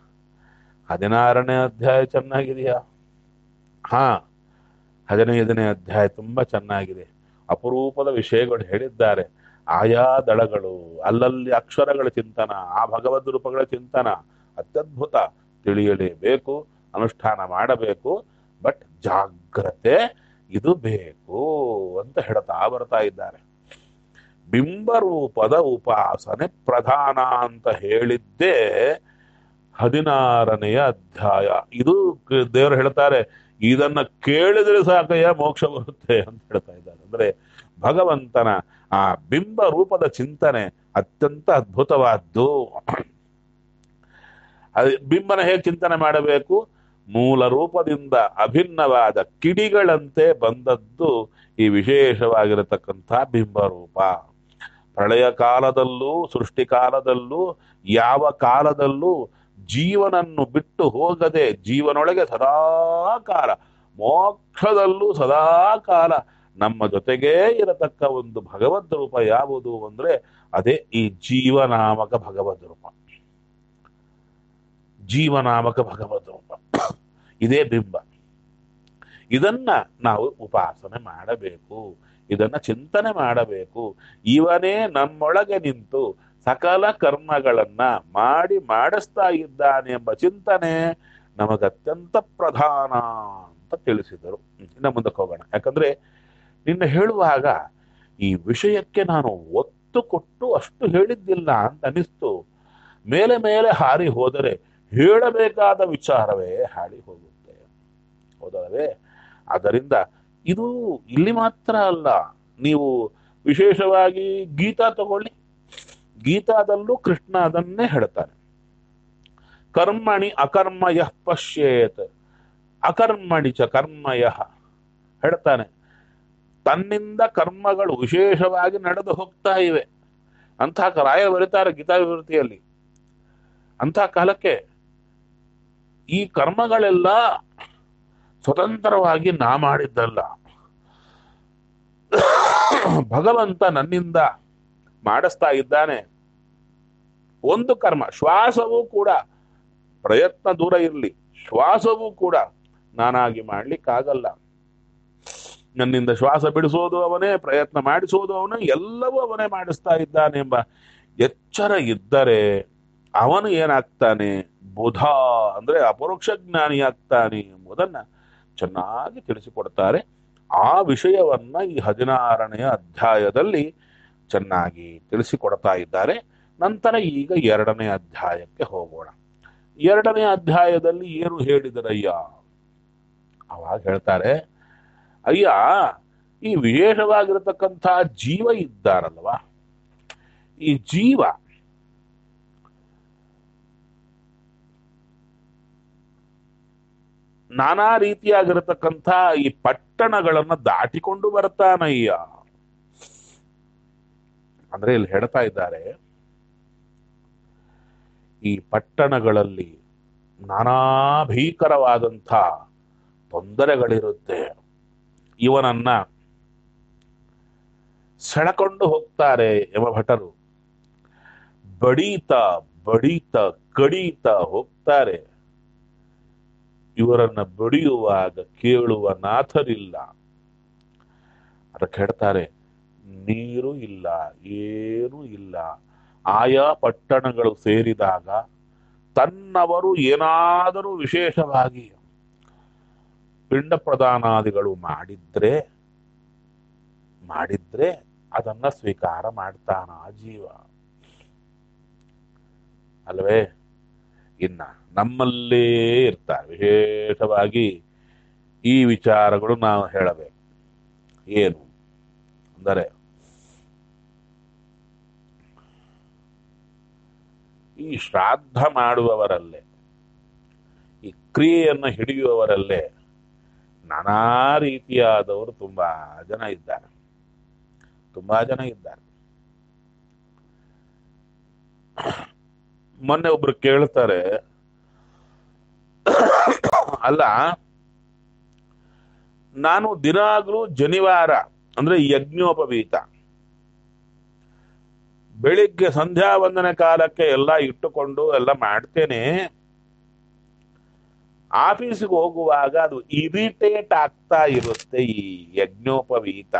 ಹದಿನಾರನೇ ಅಧ್ಯಾಯ ಚೆನ್ನಾಗಿದೆಯಾ ಹಾ ಹದಿನೈದನೇ ಅಧ್ಯಾಯ ತುಂಬಾ ಚೆನ್ನಾಗಿದೆ ಅಪರೂಪದ ವಿಷಯಗಳು ಹೇಳಿದ್ದಾರೆ ಆಯಾ ದಳಗಳು ಅಲ್ಲಲ್ಲಿ ಅಕ್ಷರಗಳ ಚಿಂತನ ಆ ಭಗವದ್ ರೂಪಗಳ ಚಿಂತನ ಅತ್ಯದ್ಭುತ ತಿಳಿಯಲೇಬೇಕು ಅನುಷ್ಠಾನ ಮಾಡಬೇಕು ಬಟ್ ಜಾಗ್ರತೆ ಏಕಾಗ್ರತೆ ಇದು ಬೇಕು ಅಂತ ಹೇಳ್ತಾ ಬರ್ತಾ ಇದ್ದಾರೆ ಬಿಂಬರೂಪದ ಉಪಾಸನೆ ಪ್ರಧಾನ ಅಂತ ಹೇಳಿದ್ದೇ ಹದಿನಾರನೆಯ ಅಧ್ಯಾಯ ಇದು ಕ- ದೇವರು ಹೇಳ್ತಾರೆ ಇದನ್ನ ಕೇಳಿದ್ರೆ ಸಾಕಯ್ಯ ಮೋಕ್ಷ ಬರುತ್ತೆ ಅಂತ ಹೇಳ್ತಾ ಇದ್ದಾರೆ ಅಂದ್ರೆ ಭಗವಂತನ ಆ ಬಿಂಬ ರೂಪದ ಚಿಂತನೆ ಅತ್ಯಂತ ಅದ್ಭುತವಾದ್ದು ಅದು ಬಿಂಬನ ಹೇಗೆ ಚಿಂತನೆ ಮಾಡಬೇಕು ಮೂಲ ರೂಪದಿಂದ ಅಭಿನ್ನವಾದ ಕಿಡಿಗಳಂತೆ ಬಂದದ್ದು ಈ ವಿಶೇಷವಾಗಿರತಕ್ಕಂಥ ಬಿಂಬರೂಪ ಪ್ರಳಯ ಕಾಲದಲ್ಲೂ ಸೃಷ್ಟಿ ಕಾಲದಲ್ಲೂ ಯಾವ ಕಾಲದಲ್ಲೂ ಜೀವನನ್ನು ಬಿಟ್ಟು ಹೋಗದೆ ಜೀವನೊಳಗೆ ಸದಾ ಕಾಲ ಮೋಕ್ಷದಲ್ಲೂ ಸದಾ ಕಾಲ ನಮ್ಮ ಜೊತೆಗೇ ಇರತಕ್ಕ ಒಂದು ಭಗವದ್ ರೂಪ ಯಾವುದು ಅಂದ್ರೆ ಅದೇ ಈ ಜೀವನಾಮಕ ಭಗವದ್ ರೂಪ ಜೀವನಾಮಕ ಭಗವದ್ ರೂಪ ಇದೇ ಬಿಂಬ ಇದನ್ನ ನಾವು ಉಪಾಸನೆ ಮಾಡಬೇಕು ಇದನ್ನ ಚಿಂತನೆ ಮಾಡಬೇಕು ಇವನೇ ನಮ್ಮೊಳಗೆ ನಿಂತು ಸಕಲ ಕರ್ಮಗಳನ್ನ ಮಾಡಿ ಮಾಡಿಸ್ತಾ ಇದ್ದಾನೆ ಎಂಬ ಚಿಂತನೆ ನಮಗತ್ಯಂತ ಪ್ರಧಾನ ಅಂತ ತಿಳಿಸಿದರು ಇನ್ನ ಮುಂದಕ್ಕೆ ಹೋಗೋಣ ಯಾಕಂದ್ರೆ ನಿನ್ನ ಹೇಳುವಾಗ ಈ ವಿಷಯಕ್ಕೆ ನಾನು ಒತ್ತು ಕೊಟ್ಟು ಅಷ್ಟು ಹೇಳಿದ್ದಿಲ್ಲ ಅಂತ ಅನಿಸ್ತು ಮೇಲೆ ಮೇಲೆ ಹಾರಿ ಹೋದರೆ ಹೇಳಬೇಕಾದ ವಿಚಾರವೇ ಹಾರಿ ಹೋಗುತ್ತೆ ಹೌದಲ್ಲವೇ ಆದ್ದರಿಂದ ಇದು ಇಲ್ಲಿ ಮಾತ್ರ ಅಲ್ಲ ನೀವು ವಿಶೇಷವಾಗಿ ಗೀತಾ ತಗೊಳ್ಳಿ ಗೀತಾದಲ್ಲೂ ಕೃಷ್ಣ ಅದನ್ನೇ ಹೇಳ್ತಾನೆ ಕರ್ಮಣಿ ಅಕರ್ಮಯ ಪಶ್ಯೇತ್ ಅಕರ್ಮಣಿ ಚ ಕರ್ಮಯ ಹೇಳ್ತಾನೆ ತನ್ನಿಂದ ಕರ್ಮಗಳು ವಿಶೇಷವಾಗಿ ನಡೆದು ಹೋಗ್ತಾ ಇವೆ ಅಂತಹ ರಾಯ ಬರೀತಾರೆ ಗೀತಾ ವಿವೃತಿಯಲ್ಲಿ ಅಂತಹ ಕಾಲಕ್ಕೆ ಈ ಕರ್ಮಗಳೆಲ್ಲ ಸ್ವತಂತ್ರವಾಗಿ ನಾ ಮಾಡಿದ್ದಲ್ಲ ಭಗವಂತ ನನ್ನಿಂದ ಮಾಡಿಸ್ತಾ ಇದ್ದಾನೆ ಒಂದು ಕರ್ಮ ಶ್ವಾಸವೂ ಕೂಡ ಪ್ರಯತ್ನ ದೂರ ಇರಲಿ ಶ್ವಾಸವೂ ಕೂಡ ನಾನಾಗಿ ಮಾಡ್ಲಿಕ್ಕಾಗಲ್ಲ ನನ್ನಿಂದ ಶ್ವಾಸ ಬಿಡಿಸೋದು ಅವನೇ ಪ್ರಯತ್ನ ಮಾಡಿಸೋದು ಅವನೇ ಎಲ್ಲವೂ ಅವನೇ ಮಾಡಿಸ್ತಾ ಇದ್ದಾನೆ ಎಂಬ ಎಚ್ಚರ ಇದ್ದರೆ ಅವನು ಏನಾಗ್ತಾನೆ ಬುಧ ಅಂದ್ರೆ ಅಪರೋಕ್ಷ ಜ್ಞಾನಿ ಆಗ್ತಾನೆ ಎಂಬುದನ್ನ ಚೆನ್ನಾಗಿ ತಿಳಿಸಿಕೊಡ್ತಾರೆ ಆ ವಿಷಯವನ್ನ ಈ ಹದಿನಾರನೆಯ ಅಧ್ಯಾಯದಲ್ಲಿ ಚೆನ್ನಾಗಿ ತಿಳಿಸಿಕೊಡ್ತಾ ಇದ್ದಾರೆ ನಂತರ ಈಗ ಎರಡನೇ ಅಧ್ಯಾಯಕ್ಕೆ ಹೋಗೋಣ ಎರಡನೇ ಅಧ್ಯಾಯದಲ್ಲಿ ಏನು ಹೇಳಿದರಯ್ಯ ಅವಾಗ ಹೇಳ್ತಾರೆ ಅಯ್ಯ ಈ ವಿಶೇಷವಾಗಿರತಕ್ಕಂಥ ಜೀವ ಇದ್ದಾರಲ್ವಾ ಈ ಜೀವ ನಾನಾ ರೀತಿಯಾಗಿರತಕ್ಕಂಥ ಈ ಪಟ್ಟಣಗಳನ್ನ ದಾಟಿಕೊಂಡು ಬರ್ತಾನಯ್ಯ ಅಂದ್ರೆ ಇಲ್ಲಿ ಹೇಳ್ತಾ ಇದ್ದಾರೆ ಈ ಪಟ್ಟಣಗಳಲ್ಲಿ ನಾನಾ ಭೀಕರವಾದಂಥ ತೊಂದರೆಗಳಿರುತ್ತೆ ಇವನನ್ನ ಸೆಳಕೊಂಡು ಹೋಗ್ತಾರೆ ಯಮಭಟರು ಬಡೀತ ಬಡೀತ ಕಡೀತ ಹೋಗ್ತಾರೆ ಇವರನ್ನ ಬಡಿಯುವಾಗ ಕೇಳುವ ನಾಥರಿಲ್ಲ ಅದಕ್ಕೆ ಹೇಳ್ತಾರೆ ನೀರು ಇಲ್ಲ ಏನೂ ಇಲ್ಲ ಆಯಾ ಪಟ್ಟಣಗಳು ಸೇರಿದಾಗ ತನ್ನವರು ಏನಾದರೂ ವಿಶೇಷವಾಗಿ ಪಿಂಡ ಪ್ರದಾನಾದಿಗಳು ಮಾಡಿದ್ರೆ ಮಾಡಿದ್ರೆ ಅದನ್ನ ಸ್ವೀಕಾರ ಮಾಡ್ತಾನ ಆ ಜೀವ ಅಲ್ವೇ ಇನ್ನ ನಮ್ಮಲ್ಲೇ ಇರ್ತಾರೆ ವಿಶೇಷವಾಗಿ ಈ ವಿಚಾರಗಳು ನಾವು ಹೇಳಬೇಕು ಏನು ಅಂದರೆ ಈ ಶ್ರಾದ್ದ ಮಾಡುವವರಲ್ಲೇ ಈ ಕ್ರಿಯೆಯನ್ನು ಹಿಡಿಯುವವರಲ್ಲೇ ನಾನಾ ರೀತಿಯಾದವರು ತುಂಬಾ ಜನ ಇದ್ದಾರೆ ತುಂಬಾ ಜನ ಇದ್ದಾರೆ ಮೊನ್ನೆ ಒಬ್ರು ಕೇಳ್ತಾರೆ ಅಲ್ಲ ನಾನು ದಿನಾಗ್ಲೂ ಜನಿವಾರ ಅಂದ್ರೆ ಯಜ್ಞೋಪವೀತ ಬೆಳಿಗ್ಗೆ ಸಂಧ್ಯಾ ವಂದನೆ ಕಾಲಕ್ಕೆ ಎಲ್ಲ ಇಟ್ಟುಕೊಂಡು ಎಲ್ಲ ಮಾಡ್ತೇನೆ ಆಫೀಸಿಗೆ ಹೋಗುವಾಗ ಅದು ಇರಿಟೇಟ್ ಆಗ್ತಾ ಇರುತ್ತೆ ಈ ಯಜ್ಞೋಪವೀತ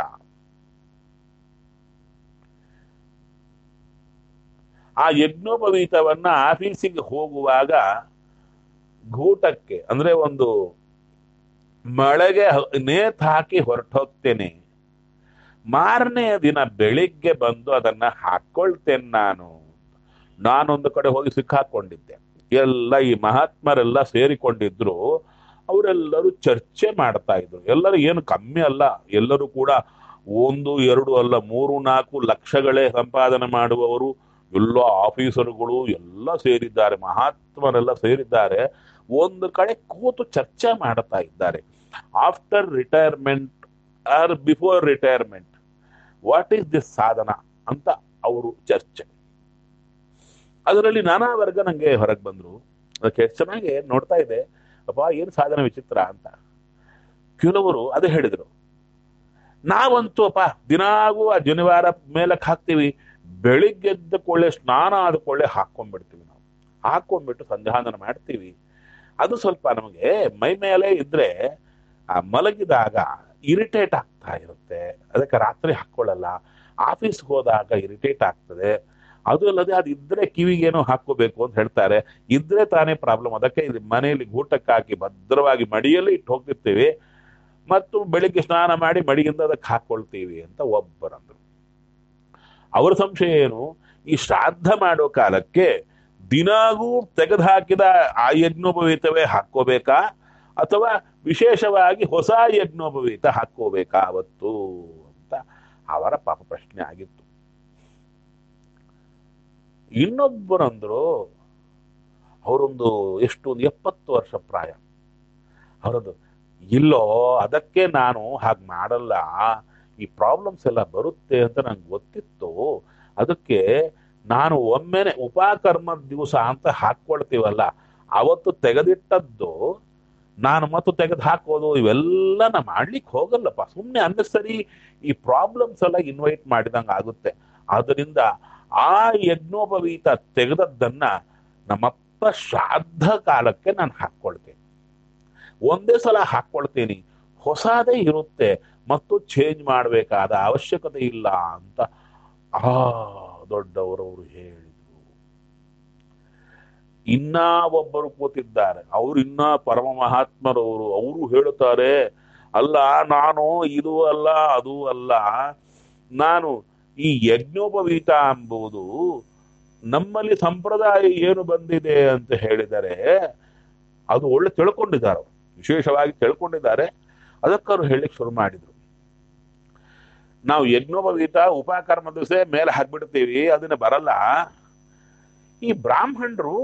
ಆ ಯಜ್ಞೋಪವೀತವನ್ನ ಆಫೀಸಿಗೆ ಹೋಗುವಾಗ ಗೂಟಕ್ಕೆ ಅಂದ್ರೆ ಒಂದು ಮಳೆಗೆ ಹ- ನೇತ್ ಹಾಕಿ ಹೊರಟೋಗ್ತೇನೆ ಮಾರನೇ ದಿನ ಬೆಳಿಗ್ಗೆ ಬಂದು ಅದನ್ನ ಹಾಕೊಳ್ತೇನೆ ನಾನು ನಾನೊಂದು ಕಡೆ ಹೋಗಿ ಸಿಕ್ಕಾಕೊಂಡಿದ್ದೆ ಎಲ್ಲ ಈ ಮಹಾತ್ಮರೆಲ್ಲ ಸೇರಿಕೊಂಡಿದ್ರು ಅವರೆಲ್ಲರೂ ಚರ್ಚೆ ಮಾಡ್ತಾ ಇದ್ರು ಎಲ್ಲರೂ ಏನು ಕಮ್ಮಿ ಅಲ್ಲ ಎಲ್ಲರೂ ಕೂಡ ಒಂದು ಎರಡು ಅಲ್ಲ ಮೂರು ನಾಲ್ಕು ಲಕ್ಷಗಳೇ ಸಂಪಾದನೆ ಮಾಡುವವರು ಎಲ್ಲ ಆಫೀಸರ್ಗಳು ಎಲ್ಲ ಸೇರಿದ್ದಾರೆ ಮಹಾತ್ಮರೆಲ್ಲ ಸೇರಿದ್ದಾರೆ ಒಂದು ಕಡೆ ಕೂತು ಚರ್ಚೆ ಮಾಡ್ತಾ ಇದ್ದಾರೆ after retirement or before retirement what is this ಸಾಧನ ಅಂತ ಅವರು ಚರ್ಚೆ ಅದರಲ್ಲಿ ನಾನಾ ವರ್ಗ ನಂಗೆ ಹೊರಗೆ ಬಂದ್ರು ಅದಕ್ಕೆ ಎಷ್ಟು ಚೆನ್ನಾಗಿ ನೋಡ್ತಾ ಇದೆ ಅಪ್ಪ ಏನು ಸಾಧನ ವಿಚಿತ್ರ ಅಂತ ಕೆಲವರು ಅದೇ ಹೇಳಿದ್ರು ನಾವಂತೂ ಅಪ್ಪ ದಿನಾಗೂ ಆ ಜನಿವಾರ ಮೇಲಕ್ಕೆ ಹಾಕ್ತೀವಿ ಬೆಳಿಗ್ಗೆ ಎದ್ದ ಕೊಳ್ಳೆ ಸ್ನಾನ ಆದ ಕೊಳ್ಳೆ ಹಾಕೊಂಡ್ಬಿಡ್ತೀವಿ ನಾವು ಹಾಕೊಂಡ್ಬಿಟ್ಟು ಸಂಧ್ಯಾವಂದನ ಮಾಡ್ತೀವಿ ಅದು ಸ್ವಲ್ಪ ನಮಗೆ ಮೈ ಮೇಲೆ ಇದ್ರೆ ಆ ಮಲಗಿದಾಗ ಇರಿಟೇಟ್ ಆಗ್ತಾ ಇರುತ್ತೆ ಅದಕ್ಕೆ ರಾತ್ರಿ ಹಾಕೊಳ್ಳಲ್ಲ ಆಫೀಸ್ಗೆ ಹೋದಾಗ ಇರಿಟೇಟ್ ಆಗ್ತದೆ ಅದು ಅಲ್ಲದೆ ಅದು ಇದ್ರೆ ಕಿವಿಗೇನೋ ಹಾಕೋಬೇಕು ಅಂತ ಹೇಳ್ತಾರೆ ಇದ್ರೆ ತಾನೇ ಪ್ರಾಬ್ಲಮ್ ಅದಕ್ಕೆ ಇಲ್ಲಿ ಮನೆಯಲ್ಲಿ ಗೂಟಕ್ಕೆ ಹಾಕಿ ಭದ್ರವಾಗಿ ಮಡಿಯಲ್ಲಿ ಇಟ್ಟು ಹೋಗ್ತಿರ್ತೀವಿ ಮತ್ತು ಬೆಳಿಗ್ಗೆ ಸ್ನಾನ ಮಾಡಿ ಮಡಿಯಿಂದ ಅದಕ್ಕೆ ಹಾಕೊಳ್ತೀವಿ ಅಂತ ಒಬ್ಬರಂದ್ರು ಅವರ ಸಂಶಯ ಏನು ಈ ಶ್ರಾದ್ದ ಮಾಡೋ ಕಾಲಕ್ಕೆ ದಿನಾಗೂ ತೆಗೆದು ಹಾಕಿದ ಆ ಯಜ್ಞೋಪವೀತವೇ ಹಾಕೋಬೇಕಾ ಅಥವಾ ವಿಶೇಷವಾಗಿ ಹೊಸ ಯಜ್ಞೋಪವೀತ ಹಾಕೋಬೇಕಾ ಅವತ್ತು ಅಂತ ಅವರ ಪಾಪ ಪ್ರಶ್ನೆ ಆಗಿತ್ತು ಇನ್ನೊಬ್ಬರಂದ್ರು ಅವರೊಂದು ಎಷ್ಟು ಒಂದು ಎಪ್ಪತ್ತು ವರ್ಷ ಪ್ರಾಯ ಅವರದ್ದು ಇಲ್ಲೋ ಅದಕ್ಕೆ ನಾನು ಹಾಗೆ ಮಾಡಲ್ಲ ಈ ಪ್ರಾಬ್ಲಮ್ಸ್ ಎಲ್ಲ ಬರುತ್ತೆ ಅಂತ ನಂಗೆ ಗೊತ್ತಿತ್ತು ಅದಕ್ಕೆ ನಾನು ಒಮ್ಮೆನೆ ಉಪಕರ್ಮದ ದಿವಸ ಅಂತ ಹಾಕ್ಕೊಳ್ತೀವಲ್ಲ ಅವತ್ತು ತೆಗೆದಿಟ್ಟದ್ದು ನಾನು ಮತ್ತು ತೆಗೆದು ಹಾಕೋದು ಇವೆಲ್ಲ ನಾ ಮಾಡ್ಲಿಕ್ಕೆ ಹೋಗಲ್ಲಪ್ಪ ಸುಮ್ಮನೆ ಅನ್ನಸರಿ ಈ ಪ್ರಾಬ್ಲಮ್ಸ್ ಎಲ್ಲ ಇನ್ವೈಟ್ ಮಾಡಿದಂಗೆ ಆಗುತ್ತೆ ಆದ್ದರಿಂದ ಆ ಯಜ್ಞೋಪವೀತ ತೆಗೆದದ್ದನ್ನ ನಮ್ಮಪ್ಪ ಶ್ರಾದ್ದ ಕಾಲಕ್ಕೆ ನಾನು ಹಾಕ್ಕೊಳ್ತೇನೆ ಒಂದೇ ಸಲ ಹಾಕ್ಕೊಳ್ತೀನಿ ಹೊಸದೇ ಇರುತ್ತೆ ಮತ್ತು ಚೇಂಜ್ ಮಾಡಬೇಕಾದ ಅವಶ್ಯಕತೆ ಇಲ್ಲ ಅಂತ ಆ ದೊಡ್ಡವರವರು ಹೇಳಿದ್ರು ಇನ್ನ ಒಬ್ಬರು ಕೂತಿದ್ದಾರೆ ಅವರು ಇನ್ನ ಪರಮ ಮಹಾತ್ಮರವರು ಅವರು ಹೇಳುತ್ತಾರೆ ಅಲ್ಲ ನಾನು ಇದು ಅಲ್ಲ ಅದು ಅಲ್ಲ ನಾನು ಈ ಯಜ್ಞೋಪವೀತ ಎಂಬುದು ನಮ್ಮಲ್ಲಿ ಸಂಪ್ರದಾಯ ಏನು ಬಂದಿದೆ ಅಂತ ಹೇಳಿದರೆ ಅದು ಒಳ್ಳೆ ತಿಳ್ಕೊಂಡಿದ್ದಾರೆ ಅವರು ವಿಶೇಷವಾಗಿ ತಿಳ್ಕೊಂಡಿದ್ದಾರೆ ಅದಕ್ಕವರು ಹೇಳಿಕ್ ಶುರು ಮಾಡಿದ್ರು ನಾವು ಯಜ್ಞೋಪವೀತ ಉಪಕರ್ಮ ದಿವಸ ಮೇಲೆ ಹಾಕ್ಬಿಡ್ತೀವಿ ಅದನ್ನ ಬರಲ್ಲ ಈ ಬ್ರಾಹ್ಮಣರು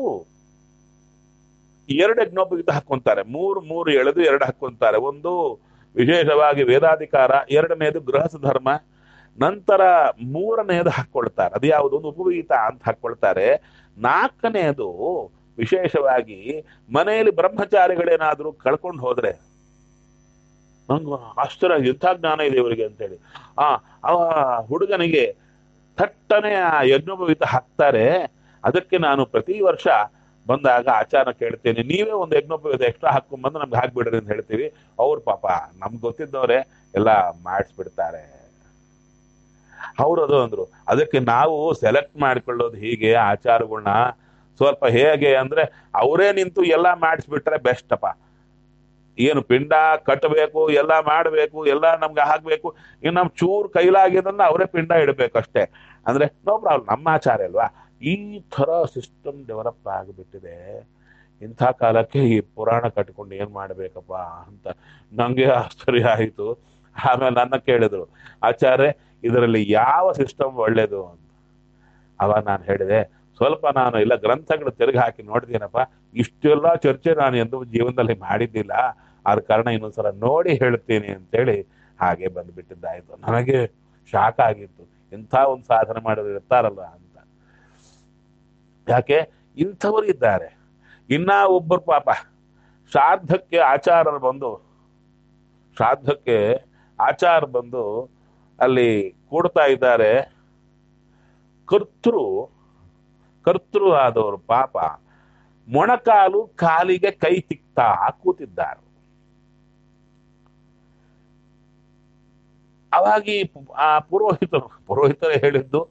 ಎರಡು ಯಜ್ಞೋಪವೀತ ಹಾಕೊಂತಾರೆ ಮೂರು ಮೂರು ಎಳೆದು ಎರಡು ಹಾಕೊಂತಾರೆ ಒಂದು ವಿಶೇಷವಾಗಿ ವೇದಾಧಿಕಾರ ಎರಡನೇದು ಗೃಹಸ್ಥ ಧರ್ಮ ನಂತರ ಮೂರನೆಯದು ಹಾಕೊಳ್ತಾರೆ ಅದು ಯಾವುದು ಒಂದು ಉಪವೀತ ಅಂತ ಹಾಕೊಳ್ತಾರೆ ನಾಲ್ಕನೆಯದು ವಿಶೇಷವಾಗಿ ಮನೆಯಲ್ಲಿ ಬ್ರಹ್ಮಚಾರಿಗಳೇನಾದ್ರೂ ಕಳ್ಕೊಂಡು ಹೋದ್ರೆ ನಂಗೆ ಆಶ್ಚರ್ಯ ಎಂಥ ಜ್ಞಾನ ಇದೆ ಇವರಿಗೆ ಅಂತೇಳಿ ಆ ಅವ ಹುಡುಗನಿಗೆ ಥಟ್ಟನೆ ಆ ಯಜ್ಞೋಪವೀತ ಹಾಕ್ತಾರೆ ಅದಕ್ಕೆ ನಾನು ಪ್ರತಿ ವರ್ಷ ಬಂದಾಗ ಆಚಾರ ಕೇಳ್ತೇನೆ ನೀವೇ ಒಂದು ಯಜ್ಞೋಪವೀತ ಎಕ್ಸ್ಟ್ರಾ ಹಾಕೊಂಡ್ಬಂದು ನಮ್ಗೆ ಹಾಕ್ಬಿಡ್ರಿ ಅಂತ ಹೇಳ್ತೀವಿ ಅವ್ರು ಪಾಪ ನಮ್ಗೆ ಗೊತ್ತಿದ್ದವ್ರೆ ಎಲ್ಲ ಮಾಡಿಸ್ಬಿಡ್ತಾರೆ ಅವ್ರು ಅದು ಅಂದ್ರು ಅದಕ್ಕೆ ನಾವು ಸೆಲೆಕ್ಟ್ ಮಾಡ್ಕೊಳ್ಳೋದು ಹೀಗೆ ಆಚಾರಗಳನ್ನ ಸ್ವಲ್ಪ ಹೇಗೆ ಅಂದ್ರೆ ಅವರೇ ನಿಂತು ಎಲ್ಲ ಮಾಡಿಸ್ಬಿಟ್ರೆ ಬೆಸ್ಟ್ ಅಪ್ಪ ಏನು ಪಿಂಡ ಕಟ್ಟಬೇಕು ಎಲ್ಲ ಮಾಡಬೇಕು ಎಲ್ಲ ನಮ್ಗೆ ಹಾಕ್ಬೇಕು ಇನ್ನು ನಮ್ ಚೂರ್ ಕೈಲಾಗಿದ್ದನ್ನ ಅವರೇ ಪಿಂಡ ಇಡಬೇಕಷ್ಟೇ ಅಂದ್ರೆ ನೋ ಪ್ರಾಬ್ಲಮ್ ನಮ್ಮ ಆಚಾರ ಅಲ್ವಾ ಈ ತರ ಸಿಸ್ಟಮ್ ಡೆವಲಪ್ ಆಗಿಬಿಟ್ಟಿದೆ ಇಂಥ ಕಾಲಕ್ಕೆ ಈ ಪುರಾಣ ಕಟ್ಕೊಂಡು ಏನ್ ಮಾಡ್ಬೇಕಪ್ಪ ಅಂತ ನಂಗೆ ಆಶ್ಚರ್ಯ ಆಯಿತು ಆಮೇಲೆ ನನ್ನ ಕೇಳಿದ್ರು ಆಚಾರ್ಯ ಇದರಲ್ಲಿ ಯಾವ ಸಿಸ್ಟಮ್ ಒಳ್ಳೇದು ಅಂತ ಅವಾಗ ನಾನು ಹೇಳಿದೆ ಸ್ವಲ್ಪ ನಾನು ಎಲ್ಲ ಗ್ರಂಥಗಳು ತಿರುಗಿ ಹಾಕಿ ನೋಡಿದ್ದೀನಪ್ಪ ಇಷ್ಟೆಲ್ಲ ಚರ್ಚೆ ನಾನು ಎಂದೂ ಜೀವನದಲ್ಲಿ ಮಾಡಿದ್ದಿಲ್ಲ ಆದ ಕಾರಣ ಇನ್ನೊಂದ್ಸಲ ನೋಡಿ ಹೇಳ್ತೀನಿ ಅಂತೇಳಿ ಹಾಗೆ ಬಂದ್ಬಿಟ್ಟಿದ್ದಾಯ್ತು ನನಗೆ ಶಾಕ್ ಆಗಿತ್ತು ಇಂಥ ಒಂದು ಸಾಧನೆ ಮಾಡೋರು ಇರ್ತಾರಲ್ಲ ಅಂತ ಯಾಕೆ ಇಂಥವರು ಇದ್ದಾರೆ ಇನ್ನ ಒಬ್ಬರು ಪಾಪ ಶ್ರಾದ್ದಕ್ಕೆ ಆಚಾರರು ಬಂದು ಶ್ರಾದ್ದಕ್ಕೆ ಆಚಾರ ಬಂದು ಅಲ್ಲಿ ಕೂಡ್ತಾ ಇದ್ದಾರೆ ಕರ್ತೃ ಕರ್ತೃ ಆದವರು ಪಾಪ ಮೊಣಕಾಲು ಕಾಲಿಗೆ ಕೈ ತಿಕ್ತಾ ಕೂತಿದ್ದಾರೆ ಅವಾಗಿ ಆ ಪುರೋಹಿತರು ಪುರೋಹಿತರೇ ಹೇಳಿದ್ದು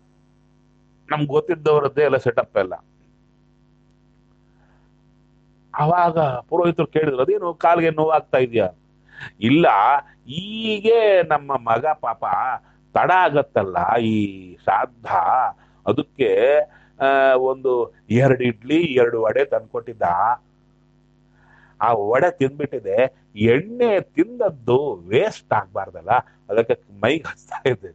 ನಮ್ಗೆ ಗೊತ್ತಿದ್ದವರದ್ದೇ ಎಲ್ಲ ಸೆಟಪ್ ಎಲ್ಲ ಅವಾಗ ಪುರೋಹಿತರು ಕೇಳಿದ್ರು ಅದೇನು ಕಾಲಿಗೆ ನೋವಾಗ್ತಾ ಇದೆಯಾ ಇಲ್ಲ ಹೀಗೆ ನಮ್ಮ ಮಗ ಪಾಪ ತಡ ಆಗತ್ತಲ್ಲ ಈ ಶ್ರಾದ್ದ ಅದಕ್ಕೆ ಆ, ಒಂದು ಎರಡು ಇಡ್ಲಿ ಎರಡು ವಡೆ ತಂದ್ಕೊಟ್ಟಿದ್ದ ಆ ವಡೆ ತಿಂದ್ಬಿಟ್ಟಿದೆ ಎಣ್ಣೆ ತಿಂದದ್ದು ವೇಸ್ಟ್ ಆಗ್ಬಾರ್ದಲ್ಲ ಅದಕ್ಕೆ ಮೈಗೆ ಹಚ್ತಾ ಇದ್ದೆ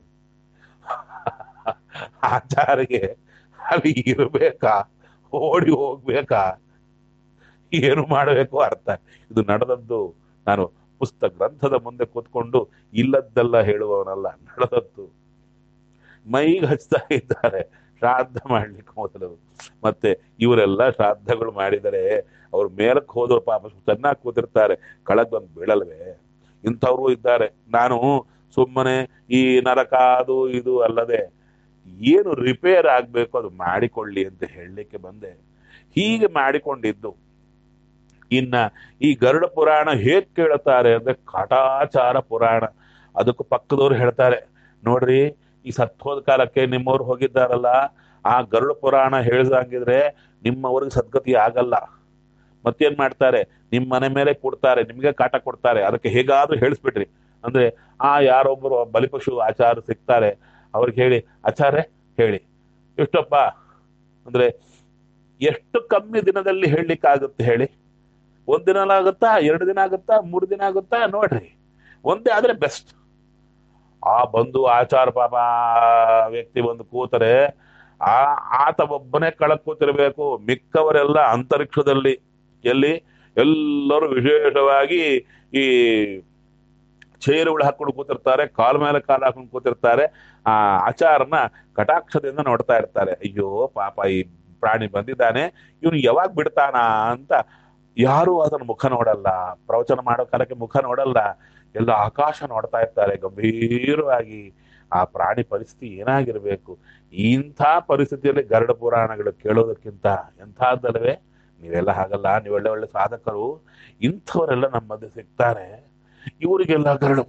ಆಚಾರಿಗೆ ಅಲ್ಲಿ ಇರ್ಬೇಕಾ ಓಡಿ ಹೋಗ್ಬೇಕಾ ಏನು ಮಾಡಬೇಕು ಅರ್ಥ ಇದು ನಡೆದದ್ದು ನಾನು ಪುಸ್ತಕ ಗ್ರಂಥದ ಮುಂದೆ ಕೂತ್ಕೊಂಡು ಇಲ್ಲದ್ದೆಲ್ಲ ಹೇಳುವವನಲ್ಲ ನಡೆದದ್ದು ಮೈಗೆ ಹಚ್ತಾ ಇದ್ದಾರೆ ಶ್ರಾದ್ದ ಮಾಡ್ಲಿಕ್ಕೆ ಮೊದಲು ಮತ್ತೆ ಇವರೆಲ್ಲ ಶ್ರಾದ್ದಗಳು ಮಾಡಿದರೆ ಅವ್ರ ಮೇಲಕ್ಕೆ ಹೋದವ್ರು ಪಾಪ ಚೆನ್ನಾಗಿ ಕೂತಿರ್ತಾರೆ ಕಳಗ್ ಬಂದು ಬೀಳಲ್ವೇ ಇಂಥವ್ರು ಇದ್ದಾರೆ ನಾನು ಸುಮ್ಮನೆ ಈ ನರಕ ಅದು ಇದು ಅಲ್ಲದೆ ಏನು ರಿಪೇರ್ ಆಗ್ಬೇಕು ಅದು ಮಾಡಿಕೊಳ್ಳಿ ಅಂತ ಹೇಳಲಿಕ್ಕೆ ಬಂದೆ ಹೀಗೆ ಮಾಡಿಕೊಂಡಿದ್ದು ಇನ್ನ ಈ ಗರುಡ ಪುರಾಣ ಹೇಗ್ ಕೇಳುತ್ತಾರೆ ಅಂದ್ರೆ ಕಾಟಾಚಾರ ಪುರಾಣ ಅದಕ್ಕೂ ಪಕ್ಕದವ್ರು ಹೇಳ್ತಾರೆ ನೋಡ್ರಿ ಈ ಸತ್ತೋದ ಕಾಲಕ್ಕೆ ನಿಮ್ಮವ್ರು ಹೋಗಿದ್ದಾರಲ್ಲ ಆ ಗರುಡ ಪುರಾಣ ಹೇಳ್ದಂಗಿದ್ರೆ ನಿಮ್ಮವ್ರಿಗೆ ಸದ್ಗತಿ ಆಗಲ್ಲ ಮತ್ತೇನ್ ಮಾಡ್ತಾರೆ ನಿಮ್ ಮನೆ ಮೇಲೆ ಕೊಡ್ತಾರೆ ನಿಮ್ಗೆ ಕಾಟ ಕೊಡ್ತಾರೆ ಅದಕ್ಕೆ ಹೇಗಾದ್ರೂ ಹೇಳಿಸ್ಬಿಟ್ರಿ ಅಂದ್ರೆ ಆ ಯಾರೊಬ್ಬರು ಬಲಿಪಶು ಆಚಾರ ಸಿಗ್ತಾರೆ ಅವ್ರಿಗೆ ಹೇಳಿ ಆಚಾರ್ಯ ಹೇಳಿ ಎಷ್ಟಪ್ಪ ಅಂದ್ರೆ ಎಷ್ಟು ಕಮ್ಮಿ ದಿನದಲ್ಲಿ ಹೇಳಲಿಕ್ಕಾಗುತ್ತೆ ಹೇಳಿ ಒಂದ್ ದಿನ ಆಗುತ್ತಾ ಎರಡು ದಿನ ಆಗುತ್ತಾ ಮೂರು ದಿನ ಆಗುತ್ತಾ ನೋಡ್ರಿ ಒಂದೇ ಆದ್ರೆ ಬೆಸ್ಟ್ ಆ ಬಂದು ಆಚಾರ ಪಾಪ ಆ ವ್ಯಕ್ತಿ ಬಂದು ಕೂತರೆ ಆ ಆತ ಒಬ್ಬನೇ ಕಳಕ್ ಕೂತಿರ್ಬೇಕು ಮಿಕ್ಕವರೆಲ್ಲ ಅಂತರಿಕ್ಷದಲ್ಲಿ ಎಲ್ಲಿ ಎಲ್ಲರೂ ವಿಶೇಷವಾಗಿ ಈ ಚೇರುಗಳು ಹಾಕೊಂಡು ಕೂತಿರ್ತಾರೆ ಕಾಲ್ ಮೇಲೆ ಕಾಲು ಹಾಕೊಂಡು ಕೂತಿರ್ತಾರೆ ಆ ಆಚಾರನ ಕಟಾಕ್ಷದಿಂದ ನೋಡ್ತಾ ಇರ್ತಾರೆ ಅಯ್ಯೋ ಪಾಪ ಈ ಪ್ರಾಣಿ ಬಂದಿದ್ದಾನೆ ಇವನು ಯಾವಾಗ ಬಿಡ್ತಾನ ಅಂತ ಯಾರು ಅದನ್ನ ಮುಖ ನೋಡಲ್ಲ ಪ್ರವಚನ ಮಾಡೋ ಕಾಲಕ್ಕೆ ಮುಖ ನೋಡಲ್ಲ ಎಲ್ಲ ಆಕಾಶ ನೋಡ್ತಾ ಇರ್ತಾರೆ ಗಂಭೀರವಾಗಿ ಆ ಪ್ರಾಣಿ ಪರಿಸ್ಥಿತಿ ಏನಾಗಿರ್ಬೇಕು ಇಂಥ ಪರಿಸ್ಥಿತಿಯಲ್ಲಿ ಗರುಡ ಪುರಾಣಗಳು ಕೇಳೋದಕ್ಕಿಂತ ಎಂಥದ್ದಲ್ವೇ ನೀವೆಲ್ಲ ಹಾಗಲ್ಲ ನೀವು ಒಳ್ಳೆ ಒಳ್ಳೆ ಸಾಧಕರು ಇಂಥವರೆಲ್ಲ ನಮ್ಮ ಮಧ್ಯೆ ಸಿಗ್ತಾರೆ ಇವರಿಗೆಲ್ಲ ಗರುಡ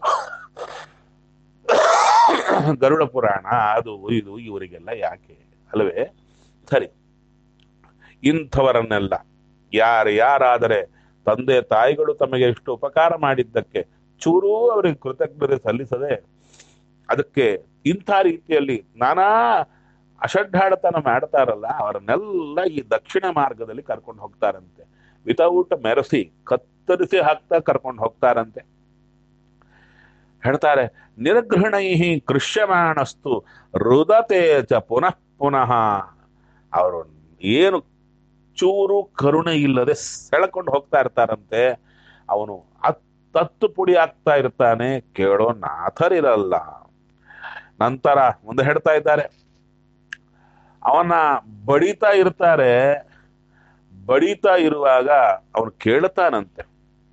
ಗರುಡ ಪುರಾಣ ಅದು ಇದು ಇವರಿಗೆಲ್ಲ ಯಾಕೆ ಅಲ್ವೇ ಸರಿ ಇಂಥವರನ್ನೆಲ್ಲ ಯಾರು ಯಾರಾದರೆ ತಂದೆ ತಾಯಿಗಳು ತಮಗೆ ಎಷ್ಟು ಉಪಕಾರ ಮಾಡಿದ್ದಕ್ಕೆ ಚೂರೂ ಅವರಿಗೆ ಕೃತಜ್ಞತೆ ಸಲ್ಲಿಸದೆ ಅದಕ್ಕೆ ಇಂಥ ರೀತಿಯಲ್ಲಿ ನಾನಾ ಅಷಡ್ಡಾಡತನ ಮಾಡ್ತಾರಲ್ಲ ಅವರನ್ನೆಲ್ಲ ಈ ದಕ್ಷಿಣ ಮಾರ್ಗದಲ್ಲಿ ಕರ್ಕೊಂಡು ಹೋಗ್ತಾರಂತೆ ವಿತೌಟ್ ಮೆರಸಿ ಕತ್ತರಿಸಿ ಹಾಕ್ತಾ ಕರ್ಕೊಂಡು ಹೋಗ್ತಾರಂತೆ ಹೇಳ್ತಾರೆ ನಿರ್ಘೃಣೈ ಕೃಷ್ಯಮಾಣಸ್ತು ರುದತೆ ಚ ಪುನಃ ಪುನಃ ಅವರು ಏನು ಚೂರು ಕರುಣೆ ಇಲ್ಲದೆ ಸೆಳ್ಕೊಂಡು ಹೋಗ್ತಾ ಇರ್ತಾರಂತೆ ಅವನು ಅತ್ತತ್ತು ಪುಡಿ ಆಗ್ತಾ ಇರ್ತಾನೆ ಕೇಳೋ ನಾಥರಿರಲ್ಲ ನಂತರ ಮುಂದೆ ಹೇಳ್ತಾ ಇದ್ದಾರೆ ಅವನ ಬಡಿತಾ ಇರ್ತಾರೆ ಬಡಿತಾ ಇರುವಾಗ ಅವನು ಕೇಳ್ತಾನಂತೆ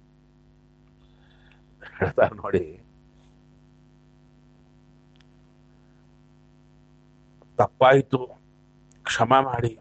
ಹೇಳ್ತಾರೆ ನೋಡಿ ತಪ್ಪಾಯಿತು ಕ್ಷಮ ಮಾಡಿ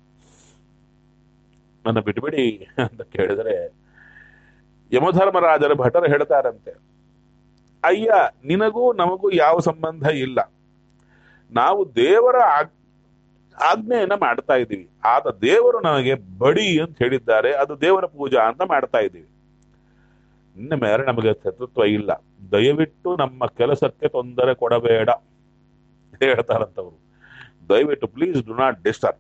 ನನ್ನ ಬಿಟ್ಬಿಡಿ ಅಂತ ಕೇಳಿದ್ರೆ ಯಮಧರ್ಮರಾಜರ ಭಟರು ಹೇಳ್ತಾರಂತೆ ಅಯ್ಯ ನಿನಗೂ ನಮಗೂ ಯಾವ ಸಂಬಂಧ ಇಲ್ಲ ನಾವು ದೇವರ ಆಗ್- ಆಜ್ಞೆಯನ್ನ ಮಾಡ್ತಾ ಇದ್ದೀವಿ ಆದ ದೇವರು ನನಗೆ ಬಡಿ ಅಂತ ಹೇಳಿದ್ದಾರೆ ಅದು ದೇವರ ಪೂಜಾ ಅಂತ ಮಾಡ್ತಾ ಇದ್ದೀವಿ ಇನ್ನ ಮೇಲೆ ನಮಗೆ ಶತ್ರುತ್ವ ಇಲ್ಲ ದಯವಿಟ್ಟು ನಮ್ಮ ಕೆಲಸಕ್ಕೆ ತೊಂದರೆ ಕೊಡಬೇಡ ಹೇಳ್ತಾರಂತವ್ರು ದಯವಿಟ್ಟು ಪ್ಲೀಸ್ ಡು ನಾಟ್ ಡಿಸ್ಟರ್ಬ್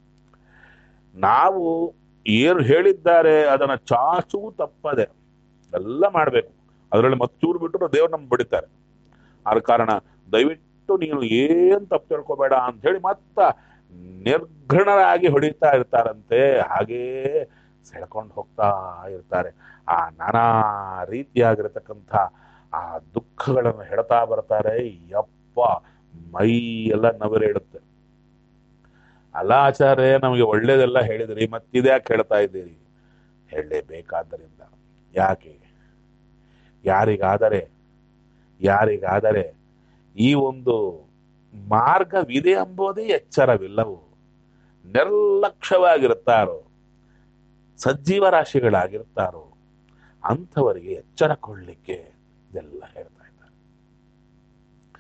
ನಾವು ಏನು ಹೇಳಿದ್ದಾರೆ ಅದನ್ನ ಚಾಚೂ ತಪ್ಪದೆ ಎಲ್ಲ ಮಾಡಬೇಕು ಅದರಲ್ಲಿ ಮತ್ತೂರು ಬಿಟ್ಟರು ದೇವ್ರು ನಮ್ಗೆ ಬಿಡುತ್ತಾರೆ ಆದ ಕಾರಣ ದಯವಿಟ್ಟು ನೀನು ಏನ್ ತಪ್ಪು ತಿಳ್ಕೊಬೇಡ ಅಂತ ಹೇಳಿ ಮತ್ತ ನಿರ್ಘೃಣರಾಗಿ ಹೊಡಿತಾ ಇರ್ತಾರಂತೆ ಹಾಗೇ ಸೆಳ್ಕೊಂಡು ಹೋಗ್ತಾ ಇರ್ತಾರೆ ಆ ನಾನಾ ರೀತಿಯಾಗಿರತಕ್ಕಂಥ ಆ ದುಃಖಗಳನ್ನು ಹೇಳ್ತಾ ಬರ್ತಾರೆ ಯಪ್ಪ ಮೈ ಎಲ್ಲ ನವರೇಳುತ್ತೆ ಅಲ್ಲ ಆಚಾರ್ಯ ನಮಗೆ ಒಳ್ಳೇದೆಲ್ಲ ಹೇಳಿದ್ರಿ ಮತ್ತಿದ್ಯಾಕೆ ಹೇಳ್ತಾ ಇದ್ದೀರಿ ಹೇಳಲೇಬೇಕಾದ್ದರಿಂದ ಯಾಕೆ ಯಾರಿಗಾದರೆ ಯಾರಿಗಾದರೆ ಈ ಒಂದು ಮಾರ್ಗವಿದೆ ಎಂಬುದೇ ಎಚ್ಚರವಿಲ್ಲವು ನಿರ್ಲಕ್ಷ್ಯವಾಗಿರುತ್ತಾರೋ ಸಜ್ಜೀವ ರಾಶಿಗಳಾಗಿರ್ತಾರೋ ಅಂಥವರಿಗೆ ಎಚ್ಚರ ಕೊಡ್ಲಿಕ್ಕೆ ಇದೆಲ್ಲ ಹೇಳ್ತಾ ಇದ್ದಾರೆ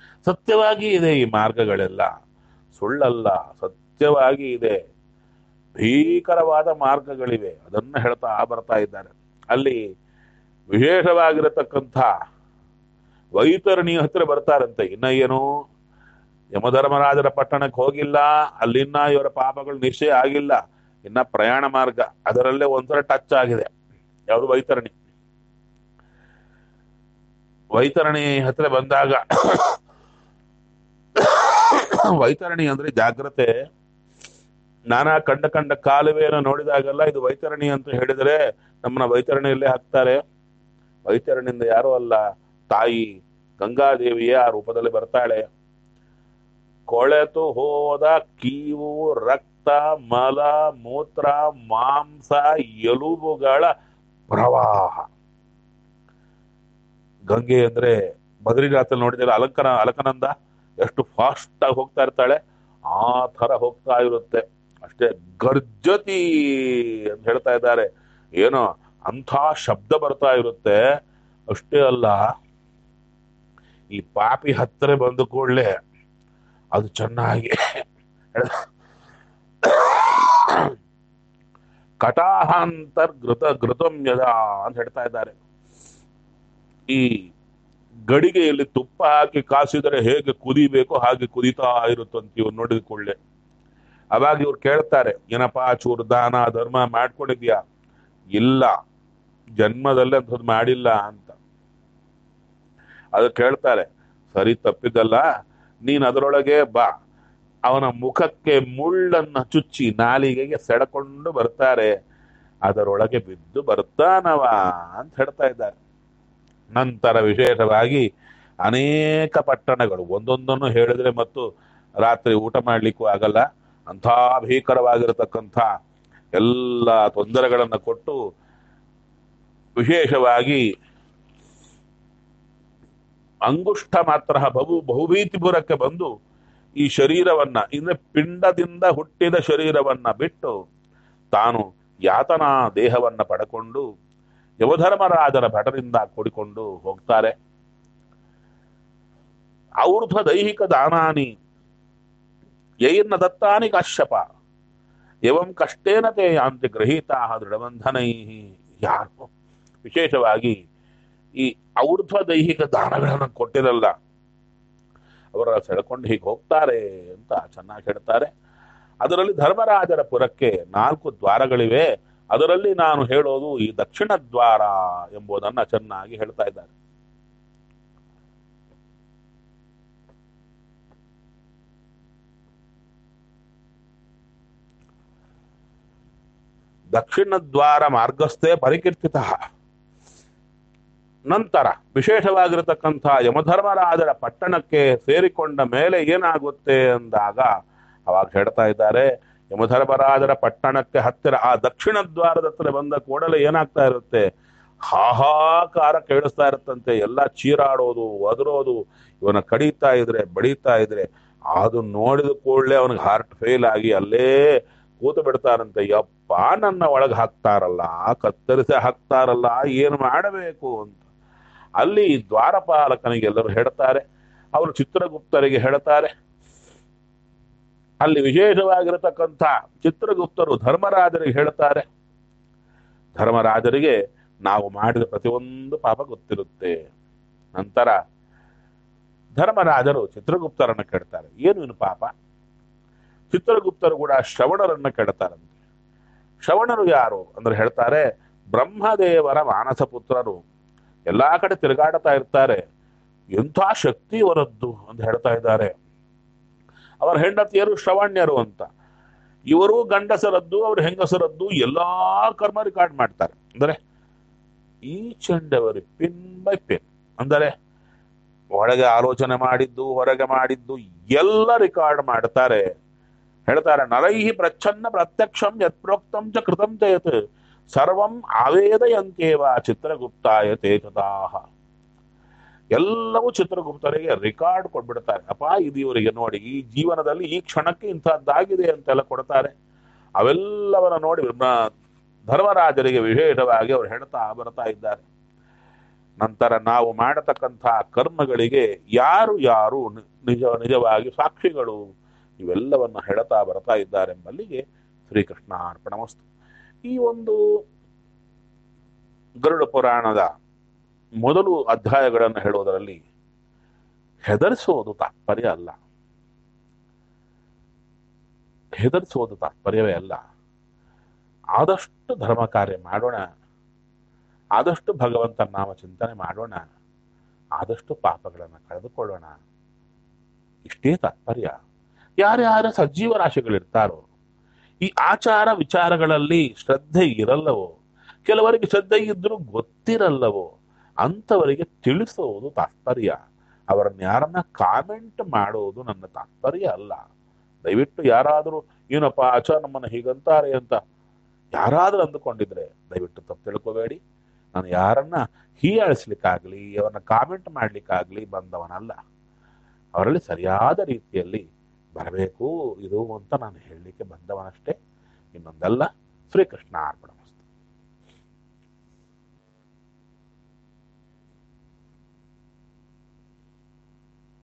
ಸತ್ಯವಾಗಿ ಇದೆ ಈ ಮಾರ್ಗಗಳೆಲ್ಲ ಸುಳ್ಳಲ್ಲ ಸತ್ಯವಾಗಿ ಇದೆ ಭೀಕರವಾದ ಮಾರ್ಗಗಳಿವೆ ಅದನ್ನ ಹೇಳ್ತಾ ಬರ್ತಾ ಇದ್ದಾರೆ ಅಲ್ಲಿ ವಿಶೇಷವಾಗಿರತಕ್ಕಂಥ ವೈತರಣಿ ಹತ್ರ ಬರ್ತಾರಂತೆ ಇನ್ನ ಏನು ಯಮಧರ್ಮರಾಜರ ಪಟ್ಟಣಕ್ಕೆ ಹೋಗಿಲ್ಲ ಅಲ್ಲಿನ್ನ ಇವರ ಪಾಪಗಳು ನಿಶ್ಚಯ ಆಗಿಲ್ಲ ಇನ್ನ ಪ್ರಯಾಣ ಮಾರ್ಗ ಅದರಲ್ಲೇ ಒಂಥರ ಟಚ್ ಆಗಿದೆ ಯಾವುದು ವೈತರಣಿ ವೈತರಣಿ ಹತ್ರ ಬಂದಾಗ ವೈತರಣಿ ಅಂದ್ರೆ ಜಾಗ್ರತೆ ನಾನಾ ಕಂಡ ಕಂಡ ಕಾಲುವೆಯನ್ನು ನೋಡಿದಾಗೆಲ್ಲ ಇದು ವೈತರಣಿ ಅಂತ ಹೇಳಿದರೆ ನಮ್ಮನ್ನ ವೈತರಣಿಯಲ್ಲೇ ಹಾಕ್ತಾರೆ ವೈತರಣಿಯಿಂದ ಯಾರೂ ಅಲ್ಲ ತಾಯಿ ಗಂಗಾದೇವಿಯೇ ಆ ರೂಪದಲ್ಲಿ ಬರ್ತಾಳೆ ಕೊಳೆತು ಹೋದ ಕೀವು ರಕ್ತ ಮಲ ಮೂತ್ರ ಮಾಂಸ ಎಲುಬುಗಳ ಪ್ರವಾಹ ಗಂಗೆ ಅಂದ್ರೆ ಬದ್ರಿನಾಥಲ್ಲಿ ನೋಡಿದ್ರೆ ಅಲಂಕನ ಅಲಕನಂದ ಎಷ್ಟು ಫಾಸ್ಟ್ ಆಗಿ ಹೋಗ್ತಾ ಇರ್ತಾಳೆ ಆ ತರ ಹೋಗ್ತಾ ಇರುತ್ತೆ ಅಷ್ಟೇ ಗರ್ಜತಿ ಅಂತ ಹೇಳ್ತಾ ಇದ್ದಾರೆ ಏನೋ ಅಂಥ ಶಬ್ದ ಬರ್ತಾ ಇರುತ್ತೆ ಅಷ್ಟೇ ಅಲ್ಲ ಈ ಪಾಪಿ ಹತ್ತಿರ ಬಂದ ಕೂಡಲೇ ಅದು ಚೆನ್ನಾಗಿ ಕಟಾಹಾಂತರ್ಗೃತ ಘೃತಂ ಯದ ಅಂತ ಹೇಳ್ತಾ ಇದ್ದಾರೆ ಈ ಗಡಿಗೆಯಲ್ಲಿ ತುಪ್ಪ ಹಾಕಿ ಕಾಸಿದರೆ ಹೇಗೆ ಕುದಿಬೇಕು ಹಾಗೆ ಕುದಿತಾ ಇರುತ್ತಂತ ಇವ್ರು ನೋಡಿದ ಕೂಡಲೇ ಅವಾಗ ಇವ್ರು ಕೇಳ್ತಾರೆ ಏನಪ್ಪಾ ಚೂರು ದಾನ ಧರ್ಮ ಮಾಡ್ಕೊಂಡಿದ್ಯಾ ಇಲ್ಲ ಜನ್ಮದಲ್ಲೇ ಅಂಥದ್ದು ಮಾಡಿಲ್ಲ ಅಂತ ಅದು ಕೇಳ್ತಾರೆ ಸರಿ ತಪ್ಪಿದ್ದಲ್ಲ ನೀನ್ ಅದರೊಳಗೆ ಬಾ ಅವನ ಮುಖಕ್ಕೆ ಮುಳ್ಳನ್ನ ಚುಚ್ಚಿ ನಾಲಿಗೆಗೆ ಸೆಡಕೊಂಡು ಬರ್ತಾರೆ ಅದರೊಳಗೆ ಬಿದ್ದು ಬರ್ತಾನವ ಅಂತ ಹೇಳ್ತಾ ಇದ್ದಾರೆ ನಂತರ ವಿಶೇಷವಾಗಿ ಅನೇಕ ಪಟ್ಟಣಗಳು ಒಂದೊಂದನ್ನು ಹೇಳಿದ್ರೆ ಮತ್ತು ರಾತ್ರಿ ಊಟ ಮಾಡ್ಲಿಕ್ಕೂ ಆಗಲ್ಲ ಅಂಥ ಭೀಕರವಾಗಿರತಕ್ಕಂಥ ಎಲ್ಲ ತೊಂದರೆಗಳನ್ನು ಕೊಟ್ಟು ವಿಶೇಷವಾಗಿ ಅಂಗುಷ್ಠ ಮಾತ್ರ ಬಹು ಬಹುಭೀತಿಪುರಕ್ಕೆ ಬಂದು ಈ ಶರೀರವನ್ನ ಅಂದ್ರೆ ಪಿಂಡದಿಂದ ಹುಟ್ಟಿದ ಶರೀರವನ್ನ ಬಿಟ್ಟು ತಾನು ಯಾತನಾ ದೇಹವನ್ನ ಪಡ್ಕೊಂಡು ಯವಧರ್ಮರಾಜರ ಭಟರಿಂದ ಕೂಡಿಕೊಂಡು ಹೋಗ್ತಾರೆ ಔರ್ಧ್ವ ದೈಹಿಕ ದಾನಾನಿ ಯೈರ್ನ ದತ್ತಾನಿ ಕಾಶ್ಯಪ ಎವಂ ಕಷ್ಟೇನ ತೇ ಯಾಂತಿ ಗೃಹೀತಾ ದೃಢಬಂಧನೈ ಯಾರು ವಿಶೇಷವಾಗಿ ಈ ಔರ್ಧ್ವ ದೈಹಿಕ ದಾನಗಳನ್ನು ಕೊಟ್ಟಿರಲ್ಲ ಅವರ ಸೆಳ್ಕೊಂಡು ಹೀಗೆ ಹೋಗ್ತಾರೆ ಅಂತ ಚೆನ್ನಾಗಿ ಹೇಳ್ತಾರೆ ಅದರಲ್ಲಿ ಧರ್ಮರಾಜರ ಪುರಕ್ಕೆ ನಾಲ್ಕು ದ್ವಾರಗಳಿವೆ ಅದರಲ್ಲಿ ನಾನು ಹೇಳೋದು ಈ ದಕ್ಷಿಣ ದ್ವಾರ ಎಂಬುದನ್ನ ಚೆನ್ನಾಗಿ ಹೇಳ್ತಾ ಇದ್ದಾರೆ ದಕ್ಷಿಣ ದ್ವಾರ ಮಾರ್ಗಸ್ಥೆ ಪರಿಕೀರ್ತಿತ ನಂತರ ವಿಶೇಷವಾಗಿರತಕ್ಕಂಥ ಯಮಧರ್ಮರಾಜರ ಪಟ್ಟಣಕ್ಕೆ ಸೇರಿಕೊಂಡ ಮೇಲೆ ಏನಾಗುತ್ತೆ ಅಂದಾಗ ಅವಾಗ ಹೇಳ್ತಾ ಇದ್ದಾರೆ ಯಮಧರ್ಮರಾಜರ ಪಟ್ಟಣಕ್ಕೆ ಹತ್ತಿರ ಆ ದಕ್ಷಿಣ ದ್ವಾರದ ಹತ್ರ ಬಂದ ಕೂಡಲೇ ಏನಾಗ್ತಾ ಇರುತ್ತೆ ಹಾಹಾಕಾರ ಕೇಳಿಸ್ತಾ ಇರುತ್ತಂತೆ ಎಲ್ಲ ಚೀರಾಡೋದು ಒದರೋದು ಇವನ ಕಡಿತಾ ಇದ್ರೆ ಬಡಿತಾ ಇದ್ರೆ ಅದು ನೋಡಿದ ಕೂಡಲೇ ಅವನಿಗೆ ಹಾರ್ಟ್ ಫೇಲ್ ಆಗಿ ಅಲ್ಲೇ ಕೂತು ಬಿಡ್ತಾರಂತೆ ಯಪ್ಪ ನನ್ನ ಒಳಗೆ ಹಾಕ್ತಾರಲ್ಲ ಕತ್ತರಿಸಿ ಹಾಕ್ತಾರಲ್ಲ ಏನು ಮಾಡಬೇಕು ಅಂತ ಅಲ್ಲಿ ದ್ವಾರಪಾಲಕನಿಗೆ ಎಲ್ಲರೂ ಹೇಳ್ತಾರೆ ಅವರು ಚಿತ್ರಗುಪ್ತರಿಗೆ ಹೇಳ್ತಾರೆ ಅಲ್ಲಿ ವಿಶೇಷವಾಗಿರತಕ್ಕಂಥ ಚಿತ್ರಗುಪ್ತರು ಧರ್ಮರಾಜರಿಗೆ ಹೇಳ್ತಾರೆ ಧರ್ಮರಾಜರಿಗೆ ನಾವು ಮಾಡಿದ ಪ್ರತಿಯೊಂದು ಪಾಪ ಗೊತ್ತಿರುತ್ತೆ ನಂತರ ಧರ್ಮರಾಜರು ಚಿತ್ರಗುಪ್ತರನ್ನ ಕೇಳ್ತಾರೆ ಏನು ಇನ್ನು ಪಾಪ ಚಿತ್ರಗುಪ್ತರು ಕೂಡ ಶ್ರವಣರನ್ನ ಕೇಳ್ತಾರಂತೆ ಶ್ರವಣರು ಯಾರು ಅಂದ್ರೆ ಹೇಳ್ತಾರೆ ಬ್ರಹ್ಮದೇವರ ಮಾನಸ ಪುತ್ರರು ಎಲ್ಲಾ ಕಡೆ ತಿರುಗಾಡ್ತಾ ಇರ್ತಾರೆ ಎಂಥ ಶಕ್ತಿ ಅವರದ್ದು ಅಂತ ಹೇಳ್ತಾ ಇದ್ದಾರೆ ಅವರ ಹೆಂಡತಿಯರು ಶ್ರವಣ್ಯರು ಅಂತ ಇವರು ಗಂಡಸರದ್ದು ಅವ್ರ ಹೆಂಗಸರದ್ದು ಎಲ್ಲಾ ಕರ್ಮ ರಿಕಾರ್ಡ್ ಮಾಡ್ತಾರೆ ಅಂದರೆ each and every pin by pin ಅಂದರೆ ಒಳಗೆ ಆಲೋಚನೆ ಮಾಡಿದ್ದು ಹೊರಗೆ ಮಾಡಿದ್ದು ಎಲ್ಲ ರಿಕಾರ್ಡ್ ಮಾಡ್ತಾರೆ ಹೇಳ್ತಾರೆ ನರೈಹಿ ಪ್ರಚ್ಛನ್ನ ಪ್ರತ್ಯಕ್ಷಂ ಯತ್ ಪ್ರೋಕ್ತಂ ಚ ಕೃತಂ ಚೇತ್ ಸರ್ವಂ ಆವೇದಯಂತೇವ ಚಿತ್ರಗುಪ್ತಾಯ ತೇಜದಾಹ ಎಲ್ಲವೂ ಚಿತ್ರಗುಪ್ತರಿಗೆ ರಿಕಾರ್ಡ್ ಕೊಟ್ಬಿಡ್ತಾರೆ ಅಪ್ಪ ಇದು ಇವರಿಗೆ ನೋಡಿ ಈ ಜೀವನದಲ್ಲಿ ಈ ಕ್ಷಣಕ್ಕೆ ಇಂಥದ್ದಾಗಿದೆ ಅಂತೆಲ್ಲ ಕೊಡ್ತಾರೆ ಅವೆಲ್ಲವನ್ನ ನೋಡಿ ಬ್ರಹ್ಮ- ಧರ್ಮರಾಜರಿಗೆ ವಿಶೇಷವಾಗಿ ಅವರು ಹೇಳ್ತಾ ಬರ್ತಾ ಇದ್ದಾರೆ ನಂತರ ನಾವು ಮಾಡತಕ್ಕಂಥ ಕರ್ಮಗಳಿಗೆ ಯಾರು ಯಾರು ನಿ- ನಿಜ ನಿಜವಾಗಿ ಸಾಕ್ಷಿಗಳು ಇವೆಲ್ಲವನ್ನ ಹೇಳ್ತಾ ಬರ್ತಾ ಇದ್ದಾರೆ ಎಂಬಲ್ಲಿಗೆ ಶ್ರೀಕೃಷ್ಣ ಅರ್ಪಣಮಸ್ತು ಈ ಒಂದು ಗರುಡ ಪುರಾಣದ ಮೊದಲು ಅಧ್ಯಾಯಗಳನ್ನು ಹೇಳುವುದರಲ್ಲಿ ಹೆದರಿಸೋದು ತಾತ್ಪರ್ಯ ಅಲ್ಲ ಹೆದರಿಸೋದು ತಾತ್ಪರ್ಯವೇ ಅಲ್ಲ ಆದಷ್ಟು ಧರ್ಮ ಕಾರ್ಯ ಮಾಡೋಣ ಆದಷ್ಟು ಭಗವಂತನ ನಾಮ ಚಿಂತನೆ ಮಾಡೋಣ ಆದಷ್ಟು ಪಾಪಗಳನ್ನು ಕಳೆದುಕೊಳ್ಳೋಣ ಇಷ್ಟೇ ತಾತ್ಪರ್ಯ ಯಾರ್ಯಾರ ಸಜೀವ ರಾಶಿಗಳಿರ್ತಾರೋ ಈ ಆಚಾರ ವಿಚಾರಗಳಲ್ಲಿ ಶ್ರದ್ಧೆ ಇರಲ್ಲವೋ ಕೆಲವರಿಗೆ ಶ್ರದ್ಧೆ ಇದ್ರೂ ಗೊತ್ತಿರಲ್ಲವೋ ಅಂಥವರಿಗೆ ತಿಳಿಸುವುದು ತಾತ್ಪರ್ಯ ಅವರನ್ನ ಯಾರನ್ನ ಕಾಮೆಂಟ್ ಮಾಡೋದು ನನ್ನ ತಾತ್ಪರ್ಯ ಅಲ್ಲ ದಯವಿಟ್ಟು ಯಾರಾದರೂ ಏನಪ್ಪ ಆಚಾರ ನಮ್ಮನ್ನ ಹೀಗಂತಾರೆ ಅಂತ ಯಾರಾದರೂ ಅಂದುಕೊಂಡಿದ್ರೆ ದಯವಿಟ್ಟು ತಪ್ಪು ತಿಳ್ಕೋಬೇಡಿ ನಾನು ಯಾರನ್ನ ಹೀಯಾಳಿಸ್ಲಿಕ್ಕಾಗ್ಲಿ ಅವರನ್ನ ಕಾಮೆಂಟ್ ಮಾಡ್ಲಿಕ್ಕಾಗ್ಲಿ ಬಂದವನಲ್ಲ ಅವರಲ್ಲಿ ಸರಿಯಾದ ರೀತಿಯಲ್ಲಿ ಬರಬೇಕು ಇದು ಅಂತ ನಾನು ಹೇಳಲಿಕ್ಕೆ ಬಂದವನಷ್ಟೇ ಇನ್ನೊಂದಲ್ಲ ಶ್ರೀಕೃಷ್ಣ ಅರ್ಪಣ